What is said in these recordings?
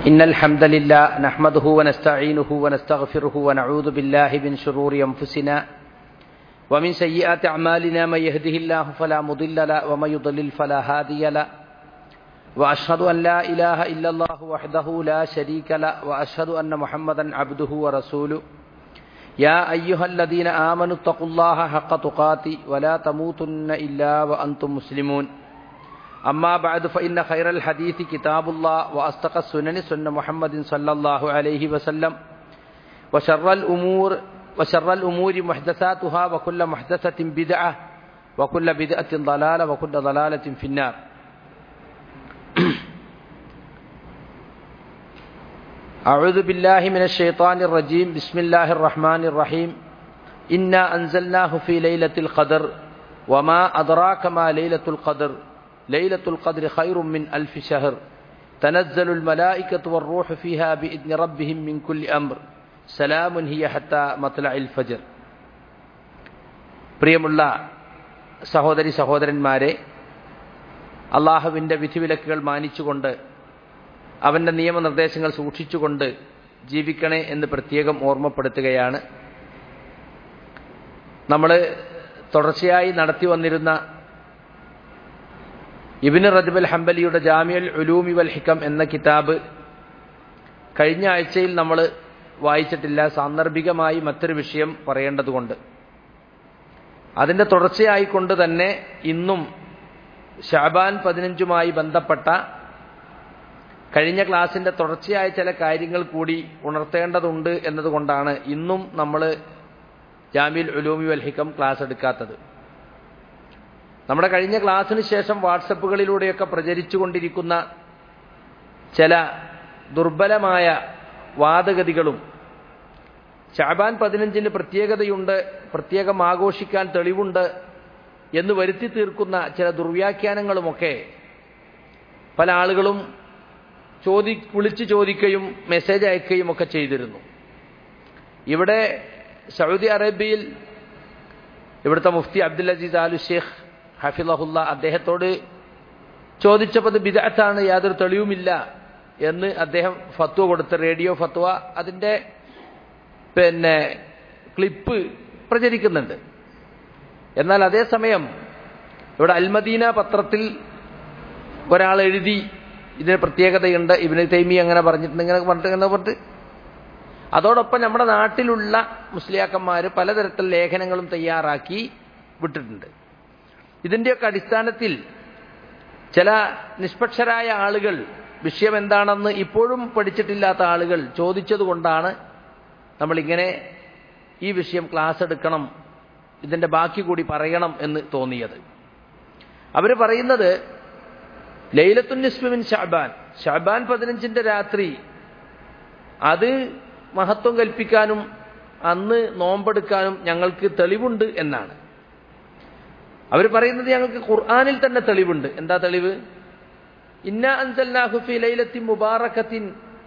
إن الحمد لله نحمده ونستعينه ونستغفره ونعوذ بالله من شرور أنفسنا ومن سيئات أعمالنا من يهده الله فلا مضل له ومن يضلل فلا هادي له وأشهد أن لا إله إلا الله وحده لا شريك له وأشهد أن محمدا عبده ورسوله يا أيها الذين آمنوا اتقوا الله حق تقاته ولا تموتن إلا وأنتم مسلمون أما بعد فإن خير الحديث كتاب الله وأصدق السنن سنة محمد صلى الله عليه وسلم وشر الأمور وشر الأمور محدثاتها وكل محدثة بدعة وكل بدعة ضلالة وكل ضلالة في النار أعوذ بالله من الشيطان الرجيم بسم الله الرحمن الرحيم إنا أنزلناه في ليلة القدر وما أدراك ما ليلة القدر ليلة القدر خير من ألف شهر تنزل الملائكة والروح فيها بإذن ربهم من كل أمر سلام هي حتى مطلع الفجر പ്രിയമുള്ള സഹോദരി സഹോദരന്മാരെ അള്ളാഹുവിൻ്റെ വിധിവിലക്കുകൾ മാനിച്ചുകൊണ്ട് അവൻ്റെ നിയമനിർദ്ദേശങ്ങൾ സൂക്ഷിച്ചുകൊണ്ട് ജീവിക്കണേ എന്ന് പ്രത്യേകം ഓർമ്മപ്പെടുത്തുകയാണ് നമ്മൾ തുടർച്ചയായി നടത്തി വന്നിരുന്ന ഇബിന് റജബൽ ഹംബലിയുടെ ജാമിയൽ ഉലൂമി വൽ ഹിക്കം എന്ന കിതാബ് കഴിഞ്ഞ ആഴ്ചയിൽ നമ്മൾ വായിച്ചിട്ടില്ല സാന്ദർഭികമായി മറ്റൊരു വിഷയം പറയേണ്ടതുകൊണ്ട് അതിൻ്റെ തുടർച്ചയായിക്കൊണ്ട് തന്നെ ഇന്നും ഷാബാൻ പതിനഞ്ചുമായി ബന്ധപ്പെട്ട കഴിഞ്ഞ ക്ലാസിന്റെ തുടർച്ചയായ ചില കാര്യങ്ങൾ കൂടി ഉണർത്തേണ്ടതുണ്ട് എന്നതുകൊണ്ടാണ് ഇന്നും നമ്മൾ ജാമ്യൽ ഉലൂമി വൽ ഹിക്കം ക്ലാസ് എടുക്കാത്തത് നമ്മുടെ കഴിഞ്ഞ ക്ലാസ്സിന് ശേഷം വാട്സപ്പുകളിലൂടെയൊക്കെ പ്രചരിച്ചുകൊണ്ടിരിക്കുന്ന ചില ദുർബലമായ വാദഗതികളും ഷാബാൻ പതിനഞ്ചിന് പ്രത്യേകതയുണ്ട് പ്രത്യേകം ആഘോഷിക്കാൻ തെളിവുണ്ട് എന്ന് വരുത്തി തീർക്കുന്ന ചില ദുർവ്യാഖ്യാനങ്ങളുമൊക്കെ പല ആളുകളും ചോദി വിളിച്ചു ചോദിക്കുകയും മെസ്സേജ് അയക്കുകയും ഒക്കെ ചെയ്തിരുന്നു ഇവിടെ സൗദി അറേബ്യയിൽ ഇവിടുത്തെ മുഫ്തി അബ്ദുൽ അസീസ് ആലു ഷേഖ് ഹഫിലഹുല്ല അദ്ദേഹത്തോട് ചോദിച്ചപ്പോൾ അത് ബിദാത്താണ് യാതൊരു തെളിവുമില്ല എന്ന് അദ്ദേഹം ഫത്വ കൊടുത്ത റേഡിയോ ഫത്വ അതിൻ്റെ പിന്നെ ക്ലിപ്പ് പ്രചരിക്കുന്നുണ്ട് എന്നാൽ അതേസമയം ഇവിടെ അൽമദീന പത്രത്തിൽ ഒരാൾ എഴുതി ഇതിന് പ്രത്യേകതയുണ്ട് ഇബിന് തൈമി അങ്ങനെ പറഞ്ഞിട്ടുണ്ട് ഇങ്ങനെ പറഞ്ഞിട്ട് ഇങ്ങനെ പറഞ്ഞിട്ട് അതോടൊപ്പം നമ്മുടെ നാട്ടിലുള്ള മുസ്ലിയാക്കന്മാർ പലതരത്തിൽ ലേഖനങ്ങളും തയ്യാറാക്കി വിട്ടിട്ടുണ്ട് ഇതിൻ്റെയൊക്കെ അടിസ്ഥാനത്തിൽ ചില നിഷ്പക്ഷരായ ആളുകൾ വിഷയം എന്താണെന്ന് ഇപ്പോഴും പഠിച്ചിട്ടില്ലാത്ത ആളുകൾ ചോദിച്ചതുകൊണ്ടാണ് നമ്മളിങ്ങനെ ഈ വിഷയം ക്ലാസ് എടുക്കണം ഇതിൻ്റെ ബാക്കി കൂടി പറയണം എന്ന് തോന്നിയത് അവർ പറയുന്നത് ലൈലത്തുന്നിസ്മിൻ ഷാബാൻ ഷാബാൻ പതിനഞ്ചിന്റെ രാത്രി അത് മഹത്വം കൽപ്പിക്കാനും അന്ന് നോമ്പെടുക്കാനും ഞങ്ങൾക്ക് തെളിവുണ്ട് എന്നാണ് അവർ പറയുന്നത് ഞങ്ങൾക്ക് ഖുർആാനിൽ തന്നെ തെളിവുണ്ട് എന്താ തെളിവ് ഇന്ന അൻസല്ലാഹുഫി ലൈലത്തി മുബാറക്കത്തിൻ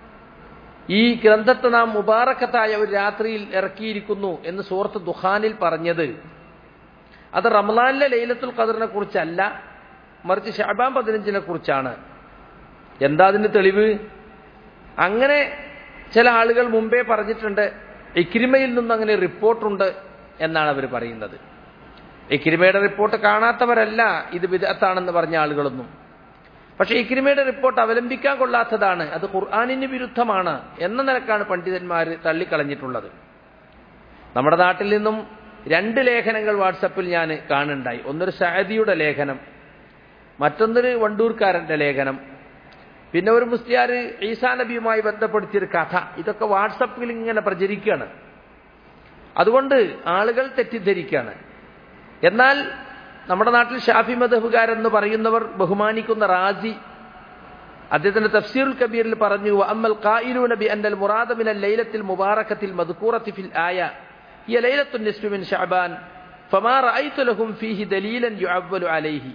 ഈ ഗ്രന്ഥത്തെ നാം മുബാറക്കത്തായ ഒരു രാത്രിയിൽ ഇറക്കിയിരിക്കുന്നു എന്ന് സൂറത്ത് ദുഹാനിൽ പറഞ്ഞത് അത് റമലാനിലെ ലൈലത്തുൽ ഖദറിനെ കുറിച്ചല്ല മറിച്ച് ഷാബാൻ പതിനഞ്ചിനെ കുറിച്ചാണ് എന്താ അതിന് തെളിവ് അങ്ങനെ ചില ആളുകൾ മുമ്പേ പറഞ്ഞിട്ടുണ്ട് ഇക്രിമയിൽ നിന്നും അങ്ങനെ റിപ്പോർട്ടുണ്ട് എന്നാണ് അവർ പറയുന്നത് ഇക്രിമയുടെ റിപ്പോർട്ട് കാണാത്തവരല്ല ഇത് വിദഗ്ധാണെന്ന് പറഞ്ഞ ആളുകളൊന്നും പക്ഷെ ഇക്രിമയുടെ റിപ്പോർട്ട് അവലംബിക്കാൻ കൊള്ളാത്തതാണ് അത് ഖുർആാനിന് വിരുദ്ധമാണ് എന്ന നിലക്കാണ് പണ്ഡിതന്മാർ തള്ളിക്കളഞ്ഞിട്ടുള്ളത് നമ്മുടെ നാട്ടിൽ നിന്നും രണ്ട് ലേഖനങ്ങൾ വാട്സപ്പിൽ ഞാൻ കാണുണ്ടായി ഒന്നൊരു ഷാദിയുടെ ലേഖനം മറ്റൊന്നൊരു വണ്ടൂർക്കാരന്റെ ലേഖനം പിന്നെ ഒരു മുസ്ലിയാർ ഈസാ നബിയുമായി ബന്ധപ്പെടുത്തിയൊരു കഥ ഇതൊക്കെ വാട്സപ്പിൽ ഇങ്ങനെ പ്രചരിക്കുകയാണ് അതുകൊണ്ട് ആളുകൾ തെറ്റിദ്ധരിക്കുകയാണ് എന്നാൽ നമ്മുടെ നാട്ടിൽ ഷാഫി മദഹുകാരെന്ന് പറയുന്നവർ ബഹുമാനിക്കുന്ന റാസി അദ്ദേഹത്തിന്റെ തഫ്സീറുൽ കബീറിൽ പറഞ്ഞു അമ്മൽ ഖായിലു നബി അന്നൽ മുറാദ മിനൽ ലൈലത്തിൽ മുബാറക്കത്തിൽ മദ്കൂറത്തി ഫിൽ ആയ ഹിയ ലൈലത്തുൻ നിസ്ഫി മിൻ ശഅബാൻ ഫമാ റഅയ്തു ലഹും ഫീഹി ദലീലൻ യുഅവ്വലു അലൈഹി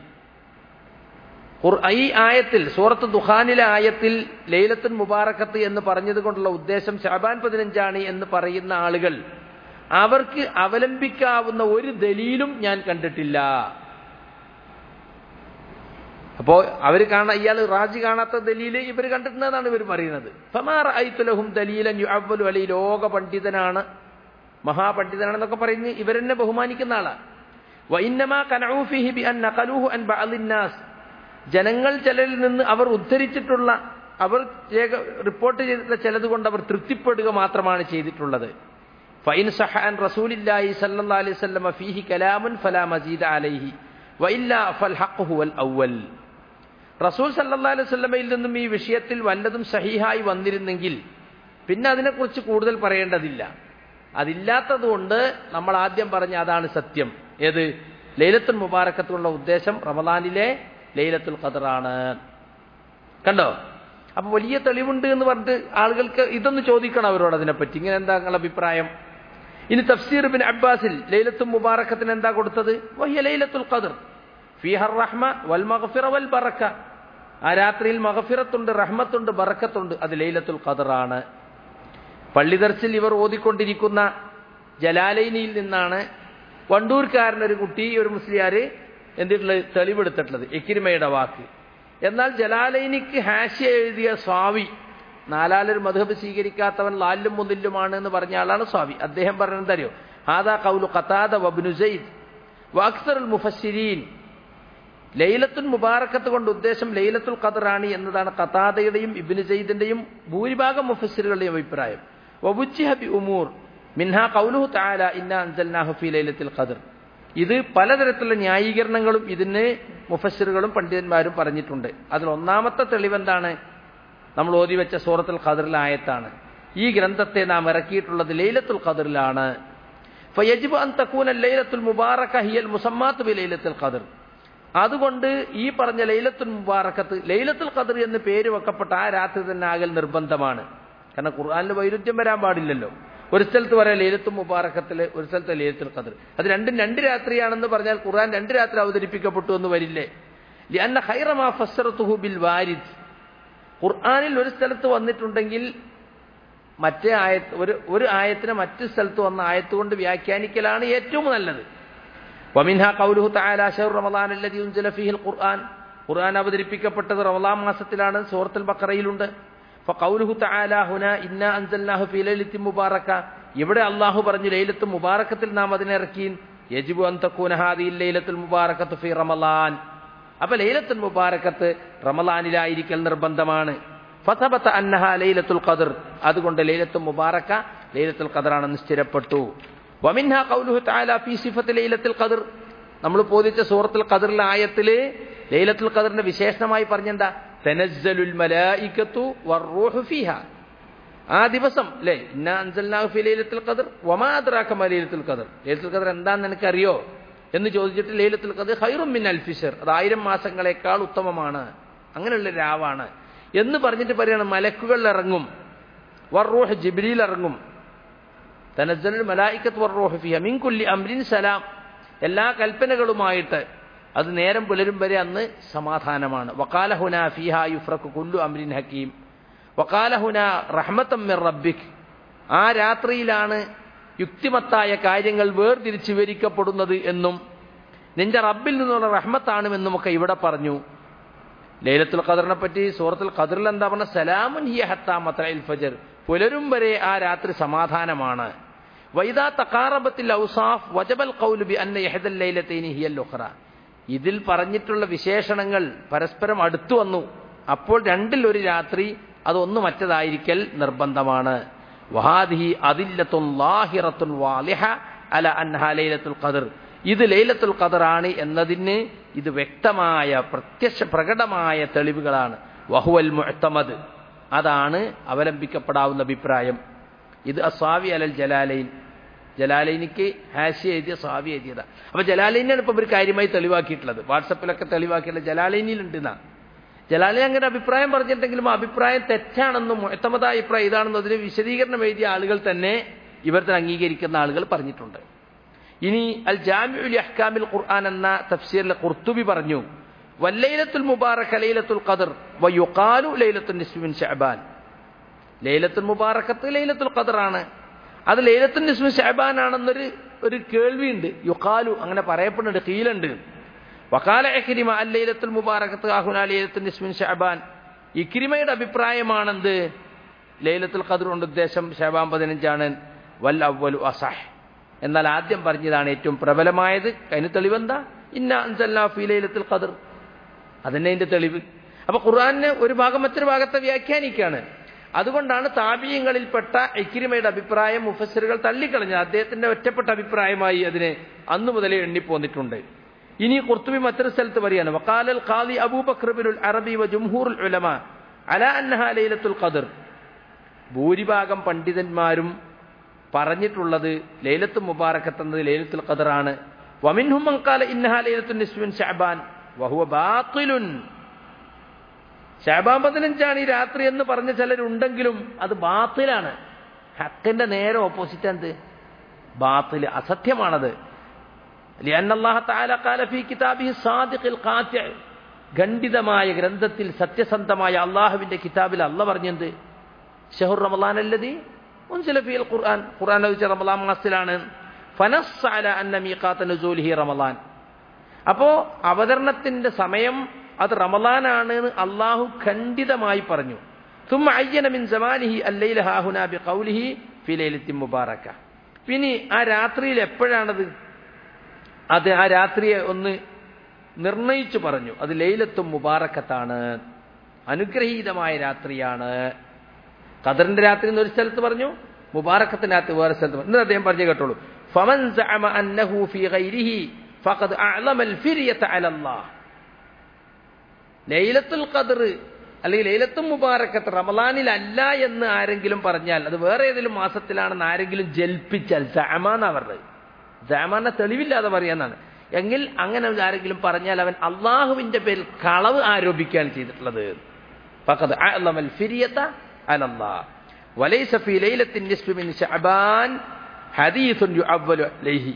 ഈ ആയത്തിൽ സൂറത്ത് ദുഖാനിലെ ആയത്തിൽ ലൈലത്തുൻ മുബാറക്കത്ത് എന്ന് പറഞ്ഞത് കൊണ്ടുള്ള ഉദ്ദേശം ഷാബാൻ പതിനഞ്ചാണ് എന്ന് പറയുന്ന ആളുകൾ അവർക്ക് അവലംബിക്കാവുന്ന ഒരു ദലീലും ഞാൻ കണ്ടിട്ടില്ല അപ്പോ അവർ കാണാൻ ഇയാൾ റാജി കാണാത്ത ദലീല് ഇവർ കണ്ടിട്ടുണ്ടെന്നാണ് ഇവർ പറയുന്നത് ഫമാർ ഐത്തുലഹും ദലീലൻ യുഅവ്വലു അലി ലോക പണ്ഡിതനാണ് മഹാപണ്ഡിതനാണെന്നൊക്കെ പറയുന്നത് ഇവരെന്നെ ബഹുമാനിക്കുന്ന ആളാണ് വൈന്നമാ കനഊഫിഹി ബി അൻ നഖലുഹു അൻ ബഅദിന്നാസ് ജനങ്ങൾ ചിലരിൽ നിന്ന് അവർ ഉദ്ധരിച്ചിട്ടുള്ള അവർ റിപ്പോർട്ട് ചെയ്തിട്ടുള്ള ചിലത് കൊണ്ട് അവർ തൃപ്തിപ്പെടുക മാത്രമാണ് ചെയ്തിട്ടുള്ളത് ഫൈൻ സഹാൻ റസൂലില്ലാഹി സല്ലല്ലാഹു അലൈഹി വസല്ലമ ഫീഹി കലാമുൻ ഫലാ മസീദ അലൈഹി വഇല്ലാ ഫൽ ഹഖ് ഹുവൽ അവ്വൽ റസൂൽ സല്ലല്ലാഹു അലൈഹി വസല്ലമയിൽ നിന്നും ഈ വിഷയത്തിൽ വല്ലതും സഹീഹായി വന്നിരുന്നെങ്കിൽ പിന്നെ അതിനെക്കുറിച്ച് കൂടുതൽ പറയേണ്ടതില്ല അതില്ലാത്തതുകൊണ്ട് നമ്മൾ ആദ്യം പറഞ്ഞ അതാണ് സത്യം ഏത് ലൈലത്തുൽ മുബാറക്കത്തുള്ള ഉദ്ദേശം റമദാനിലെ ലൈലത്തുൽ ഖദറാണ് കണ്ടോ അപ്പൊ വലിയ തെളിവുണ്ട് എന്ന് പറഞ്ഞിട്ട് ആളുകൾക്ക് ഇതൊന്ന് ചോദിക്കണം അവരോട് അതിനെപ്പറ്റി ഇങ്ങനെ എന്താ നിങ്ങളുടെ അഭിപ്രായം ഇനി തഫ്സീർ ബിൻ അബ്ബാസിൽ ലൈലത്തുൽ മുബാറക്കത്തിന് എന്താ കൊടുത്തത് വഹിയ ലൈലത്തുൽ ഖദർ ഫിഹർ റഹ്മ വൽ മഗ്ഫിറ വൽ ബറക്ക ആ രാത്രിയിൽ മഗഫിറത്തുണ്ട് റഹ്മത്തുണ്ട് ബറക്കത്തുണ്ട് അത് ലൈലത്തുൽ ഖദറാണ് പള്ളി ദർശിൽ ഇവർ ഓതിക്കൊണ്ടിരിക്കുന്ന ജലാലൈനിയിൽ നിന്നാണ് വണ്ടൂർക്കാരനൊരു കുട്ടി ഒരു മുസ്ലിയാർ എന്തിട്ടുള്ളത് തെളിവെടുത്തിട്ടുള്ളത് എക്കിരിമയുടെ വാക്ക് എന്നാൽ ജലാലൈനിക്ക് ഹാഷ്യ എഴുതിയ സ്വാവി നാലാലൊരു മധുഹബ് സ്വീകരിക്കാത്തവൻ ലാലും മുതില്ലുമാണ് എന്ന് പറഞ്ഞ ആളാണ് സ്വാവി അദ്ദേഹം പറഞ്ഞത് അറിയോ ഹാദാ കൗലു ഖതാദ വബ്നു സൈദ് വഅക്സറുൽ മുഫസ്സിരീൻ ലൈലത്തുൽ മുബാറക്കത്ത് കൊണ്ട് ഉദ്ദേശം ലൈലത്തുൽ ഖദറാണ് എന്നതാണ് ഖതാദയുടെയും ഇബ്നു സൈദിന്റെയും ഭൂരിഭാഗം മുഫസ്സിറുകളുടെയും അഭിപ്രായം വബുജ്ജിഹ ബി ഉമൂർ മിൻഹ ഖൗലുഹു തആല ഇന്നാ അൻസൽനാഹു ഫീ ലൈലത്തുൽ ഖദർ ഇത് പലതരത്തിലുള്ള ന്യായീകരണങ്ങളും ഇതിന് മുഫസ്സിറുകളും പണ്ഡിതന്മാരും പറഞ്ഞിട്ടുണ്ട് അതിൽ ഒന്നാമത്തെ തെളിവെന്താണ് നമ്മൾ ഓതി വെച്ച സൂറത്തുൽ ഖദറിലെ ആയത്താണ് ഈ ഗ്രന്ഥത്തെ നാം ഇറക്കിയിട്ടുള്ളത് ലൈലത്തുൽ ഖദറിലാണ് ഫയജിബ് അൻ തക്കൂന ലൈലത്തുൽ മുബാറക ഹിയൽ മുസമ്മാത്ത് ബി ലൈലത്തുൽ ഖദർ അതുകൊണ്ട് ഈ പറഞ്ഞ ലൈലത്തുൽ മുബാറക്കത്ത് ലൈലത്തുൽ ഖദർ എന്ന് പേര് വെക്കപ്പെട്ട ആ രാത്രി തന്നെ ആകൽ നിർബന്ധമാണ് കാരണം ഖുർആാനിൽ വൈരുദ്ധ്യം വരാൻ പാടില്ലല്ലോ ഒരു സ്ഥലത്ത് പറയാം ലൈലത്തുൽ മുബാറക്കത്തിൽ ഒരു സ്ഥലത്ത് ലൈലത്തുൽ ഖദർ അത് രണ്ടും രണ്ട് രാത്രിയാണെന്ന് പറഞ്ഞാൽ ഖുർആൻ രണ്ട് രാത്രി അവതരിപ്പിക്കപ്പെട്ടു എന്ന് വരില്ലേ ലിഅന്ന ഖൈറമാ ഫസ്സറത്തുഹു ബിൽ വാരിദ് ഖുർആനിൽ ഒരു സ്ഥലത്ത് വന്നിട്ടുണ്ടെങ്കിൽ മറ്റേ ആയത്ത് ഒരു ഒരു ആയത്തിനെ മറ്റു സ്ഥലത്ത് വന്ന ആയത്ത് കൊണ്ട് വ്യാഖ്യാനിക്കലാണ് ഏറ്റവും നല്ലത് വമിൻഹ കൗലുഹു തആല ശഹ്റു റമളാൻ അല്ലദീ ഉൻസില ഫീഹിൽ ഖുർആൻ ഖുർആൻ അവതരിപ്പിക്കപ്പെട്ടത് റമളാൻ മാസത്തിലാണ് സൂറത്തുൽ ബഖറയിലുണ്ട് ഫഖൗലുഹു തആല ഹുന ഇന്നാ അൻസൽനാഹു ഫീ ലൈലത്തിൻ മുബാറക ഇവിടെ അല്ലാഹു പറഞ്ഞു ലൈലത്തുൽ മുബാറക്കത്തിൽ നാം അതിനെ ഇറക്കി യജിബു അൻ തകൂന ഹാദിഹിൽ ലൈലത്തുൽ മുബാറകത്തു ഫീ റമളാൻ അപ്പൊ ലൈലത്തുൽ മുബാറക്കത്ത് റമളാനിലായിരിക്കൽ നിർബന്ധമാണ് ഫതബത അന്നഹ ലൈലത്തുൽ ഖദർ അതുകൊണ്ട് ലൈലത്തുൽ മുബാറക ലൈലത്തുൽ ഖദറാണെന്ന് സ്ഥിരപ്പെട്ടു വമിൻഹ ഖൗലുഹു തആല ഫീ സിഫത്ത് ലൈലത്തുൽ ഖദർ നമ്മൾ പോദിച്ച സൂറത്തുൽ ഖദറിലെ ആയത്തില് ലൈലത്തുൽ ഖദറിന്റെ വിശേഷണമായി പറഞ്ഞെന്താ തനസ്സലുൽ മലായികത്തു വറൂഹു ഫീഹ ആ ദിവസം അല്ലേ ഇന്ന അൻസൽനാഹു ഫീ ലൈലത്തുൽ ഖദർ വമാ അദ്റാക മാ ലൈലത്തുൽ ഖദർ ലൈലത്തുൽ ഖദർ എന്താണെന്ന് നിനക്കറിയോ എന്ന് ചോദിച്ചിട്ട് ലൈലത്തുൽ ഖദർ ഖൈറും മിൻ അൽഫിഷർ അത് ആയിരം മാസങ്ങളെക്കാൾ ഉത്തമമാണ് അങ്ങനെയുള്ള രാവാണ് എന്ന് പറഞ്ഞിട്ട് പറയണം മലക്കുകൾ ഇറങ്ങും വർറൂഹ് ജിബ്രീൽ ഇറങ്ങും തനസ്സലുൽ മലായിക്കത്ത് വർറൂഹ് ഫിഹ മിൻ കുല്ലി അംരിൻ സലാം എല്ലാ കൽപ്പനകളുമായിട്ട് അത് നേരം പുലരും വരെ അന്ന് സമാധാനമാണ് വക്കാല ഹുന ഫിഹ യുഫ്രഖ് കുല്ലു അംരിൻ ഹക്കീം വക്കാല ഹുന റഹ്മത്തം മിർ റബ്ബിക് ആ രാത്രിയിലാണ് യുക്തിമത്തായ കാര്യങ്ങൾ വേർതിരിച്ച് വിവരിക്കപ്പെടുന്നത് എന്നും നിന്റെ റബ്ബിൽ നിന്നുള്ള റഹ്മത്താണെന്നുമൊക്കെ ഇവിടെ പറഞ്ഞു ലൈലത്തുൽ ഖദറിനെ പറ്റി സൂറത്തുൽ ഖദറിൽ എന്താ പറഞ്ഞ സലാമുൻ ഹിയ ഹത്താ മത്രയിൽ ഫജർ പുലരും വരെ ആ രാത്രി സമാധാനമാണ് വൈദാ തക്കാറബത്തിൽ ഔസാഫ് വജബൽ ഖൗലു ബി അന്ന യഹദൽ ലൈലത്തൈനി ഹിയൽ ഉഖറ ഇതിൽ പറഞ്ഞിട്ടുള്ള വിശേഷണങ്ങൾ പരസ്പരം അടുത്തു വന്നു അപ്പോൾ രണ്ടിൽ ഒരു രാത്രി അതൊന്ന് മറ്റതായിരിക്കൽ നിർബന്ധമാണ് വഹാദിഹി അതില്ലത്തുൻ ലാഹിറത്തുൻ വാലിഹ അല അൻഹ ലൈലത്തുൽ ഖദർ ഇത് ലൈലത്തുൽ ഖദറാണ് എന്നതിന് ഇത് വ്യക്തമായ പ്രത്യക്ഷ പ്രകടമായ തെളിവുകളാണ് വഹുവൽ മുഅ്തമദ് അതാണ് അവലംബിക്കപ്പെടാവുന്ന അഭിപ്രായം ഇത് അസ്വാവി അലൽ ജലാലൈൻ ജലാലൈനിക്ക് ഹാഷി എഴുതിയ സ്വാവി എഴുതിയതാ അപ്പൊ ജലാലൈനാണ് ഇപ്പൊ ഇവർ കാര്യമായി തെളിവാക്കിയിട്ടുള്ളത് വാട്സപ്പിലൊക്കെ തെളിവാക്കിയിട്ടുള്ളത് ജലാലൈനിയിലുണ്ട് എന്നാ ജലാലൈൻ അങ്ങനെ അഭിപ്രായം പറഞ്ഞിട്ടെങ്കിലും ആ അഭിപ്രായം തെറ്റാണെന്നും മുഴത്തമതായ അഭിപ്രായം ഇതാണെന്നും അതിന് വിശദീകരണം എഴുതിയ ആളുകൾ തന്നെ ഇവർക്ക് അംഗീകരിക്കുന്ന ആളുകൾ പറഞ്ഞിട്ടുണ്ട് ഇനി അൽ ജാമിഉൽ അഹ്കാമിൽ ഖുർആൻ എന്ന തഫ്സീറിലെ ഖുർത്തുബി പറഞ്ഞു വല്ലൈലത്തുൽ മുബാറക ലൈലത്തുൽ ഖദർ വയുഖാലു ലൈലത്തുൽ നിസ്ഫി മിൻ ശഅബാൻ ലൈലത്തുൽ മുബാറക്കത്ത് ലൈലത്തുൽ ഖദറാണ് അത് ലൈലത്തുൽ നിസ്ഫി ഷഅബാൻ ആണെന്നൊരു ഒരു കേൾവിയുണ്ട് യുഖാലു അങ്ങനെ പറയപ്പെടുന്നുണ്ട് കീലുണ്ട് വക്കാല എക്രിമ അല്ലയിലത്തുൽ മുബാറക്കത്ത് ആഹുന ലൈലത്തുൽ നിസ്മിൻ ഷഅബാൻ ഇക്രിമയുടെ അഭിപ്രായമാണെന്ത് ലൈലത്തുൽ ഖദർ കൊണ്ട് ഉദ്ദേശം ഷാബാൻ പതിനഞ്ചാണ് വൽ അവ്വലു അസഹ് എന്നാൽ ആദ്യം പറഞ്ഞതാണ് ഏറ്റവും പ്രബലമായത് അതിന് തെളിവെന്താ ഇന്ന അൻസല്ലാ ഫി ലൈലത്തുൽ ഖദർ അതന്നെ അതിന്റെ തെളിവ് അപ്പൊ ഖുർആാനിന് ഒരു ഭാഗം മറ്റൊരു ഭാഗത്തെ വ്യാഖ്യാനിക്കുകയാണ് അതുകൊണ്ടാണ് താപീയങ്ങളിൽപ്പെട്ട ഇക്കിരിമയുടെ അഭിപ്രായം മുഫസറുകൾ തള്ളിക്കളഞ്ഞത് അദ്ദേഹത്തിന്റെ ഒറ്റപ്പെട്ട അഭിപ്രായമായി അതിനെ അന്നു മുതലേ എണ്ണിപ്പോന്നിട്ടുണ്ട് ഇനി കുർത്തുബി മറ്റൊരു സ്ഥലത്ത് പറയാണ് വക്കാലൽ ഖാദി അബൂബക്രബിനുൽ അറബി വ ജുംഹൂറുൽ ഉലമ അല അന്നഹ ലൈലത്തുൽ ഖദർ ഭൂരിഭാഗം പണ്ഡിതന്മാരും പറഞ്ഞിട്ടുള്ളത് ലൈലത്തു മുബാറക്കത്ത് എന്നത് ലൈലത്തുൽ ഖദറാണ് വമിൻഹും മങ്കാല ഇന്നഹ ലൈലത്തുൽ നിസ്മിൻ ഷഅബാൻ വഹുവ ബാത്തിലുൻ ഷാബാൻ പതിനഞ്ചാണ് ഈ രാത്രി എന്ന് പറഞ്ഞ ചിലരുണ്ടെങ്കിലും അത് ബാത്തിലാണ് ഹക്കിന്റെ നേരെ ഓപ്പോസിറ്റ് എന്ത് ബാത്തിൽ അസത്യമാണത് ഖണ്ഡിതമായ ഗ്രന്ഥത്തിൽ സത്യസന്ധമായ അള്ളാഹുവിന്റെ കിതാബിൽ അല്ല പറഞ്ഞത് ഷഹുർ റമലാൻ അല്ലതി മുൻസിലഫിൽ ഖുർആൻ ഖുർആൻ ലഭിച്ച റമലാൻ മാസത്തിലാണ് ഫനസ്സാല അന്ന മീഖാത്ത നുസൂലിഹി റമലാൻ അപ്പോ അവതരണത്തിന്റെ സമയം അത് റമലാനാണ് എന്ന് അള്ളാഹു ഖണ്ഡിതമായി പറഞ്ഞു ثم عين من زمانه الليل ها هنا بقوله في ليلة مباركة പിന്നെ ആ രാത്രിയിൽ എപ്പോഴാണത് അത് ആ രാത്രിയെ ഒന്ന് നിർണയിച്ചു പറഞ്ഞു അത് ലൈലത്തും മുബാറക്കത്താണ് അനുഗ്രഹീതമായ രാത്രിയാണ് ഖദറിന്റെ രാത്രി എന്ന് ഒരു സ്ഥലത്ത് പറഞ്ഞു മുബാറക്കത്തിന്റെ രാത്രി വേറെ സ്ഥലത്ത് പറഞ്ഞു എന്നിട്ട് അദ്ദേഹം പറഞ്ഞു കേട്ടോളൂ ഫമൻ സഅമ അന്നഹു ഫീ ഗൈരിഹി ഫഖദ് അഅലമൽ ഫിരിയത അലല്ലാഹ് ലൈലത്തുൽ ഖദർ അല്ലെങ്കിൽ ലൈലത്തുൽ മുബാറക്കത്ത് റമലാനിലല്ല എന്ന് ആരെങ്കിലും പറഞ്ഞാൽ അത് വേറെ ഏതെങ്കിലും മാസത്തിലാണെന്ന് ആരെങ്കിലും ജൽപ്പിച്ചാൽ സഅമാന്നാ പറഞ്ഞത് സഅമാന തെളിവില്ലാതെ പറയാന്നാണ് എങ്കിൽ അങ്ങനെ ആരെങ്കിലും പറഞ്ഞാൽ അവൻ അള്ളാഹുവിന്റെ പേരിൽ കളവ് ആരോപിക്കുകയാണ് ചെയ്തിട്ടുള്ളത് ഫഖദ് അഅലമൽ ഫിരിയത അലല്ലാഹ് وليس في ليلة النصف من شعبان حديث يعول عليه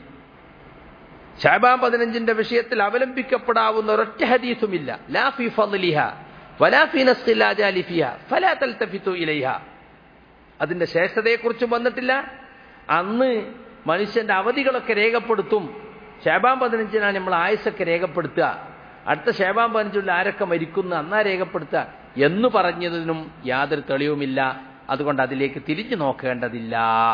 ഷാബാൻ പതിനഞ്ചിന്റെ വിഷയത്തിൽ അവലംബിക്കപ്പെടാവുന്ന ഒരൊറ്റ ഹദീസുമില്ല ലാ ഫി ഫളിഹ വലാ ഫി നസ്ഖിൽ ആജാലിഫിഹ ഫലാ തൽതഫിതു ഇലൈഹ അതിന്റെ ശ്രേഷ്ഠതയെക്കുറിച്ചും വന്നിട്ടില്ല അന്ന് മനുഷ്യന്റെ അവധികളൊക്കെ രേഖപ്പെടുത്തും ഷാബാൻ പതിനഞ്ചിനാണ് നമ്മൾ ആയുസൊക്കെ രേഖപ്പെടുത്തുക അടുത്ത ഷാബാൻ പതിനഞ്ചിൽ ആരൊക്കെ മരിക്കുന്നു അന്നാ രേഖപ്പെടുത്തുക എന്ന് പറഞ്ഞതിനും യാതൊരു തെളിവുമില്ല അതുകൊണ്ട് അതിലേക്ക് തിരിഞ്ഞു നോക്കേണ്ടതില്ല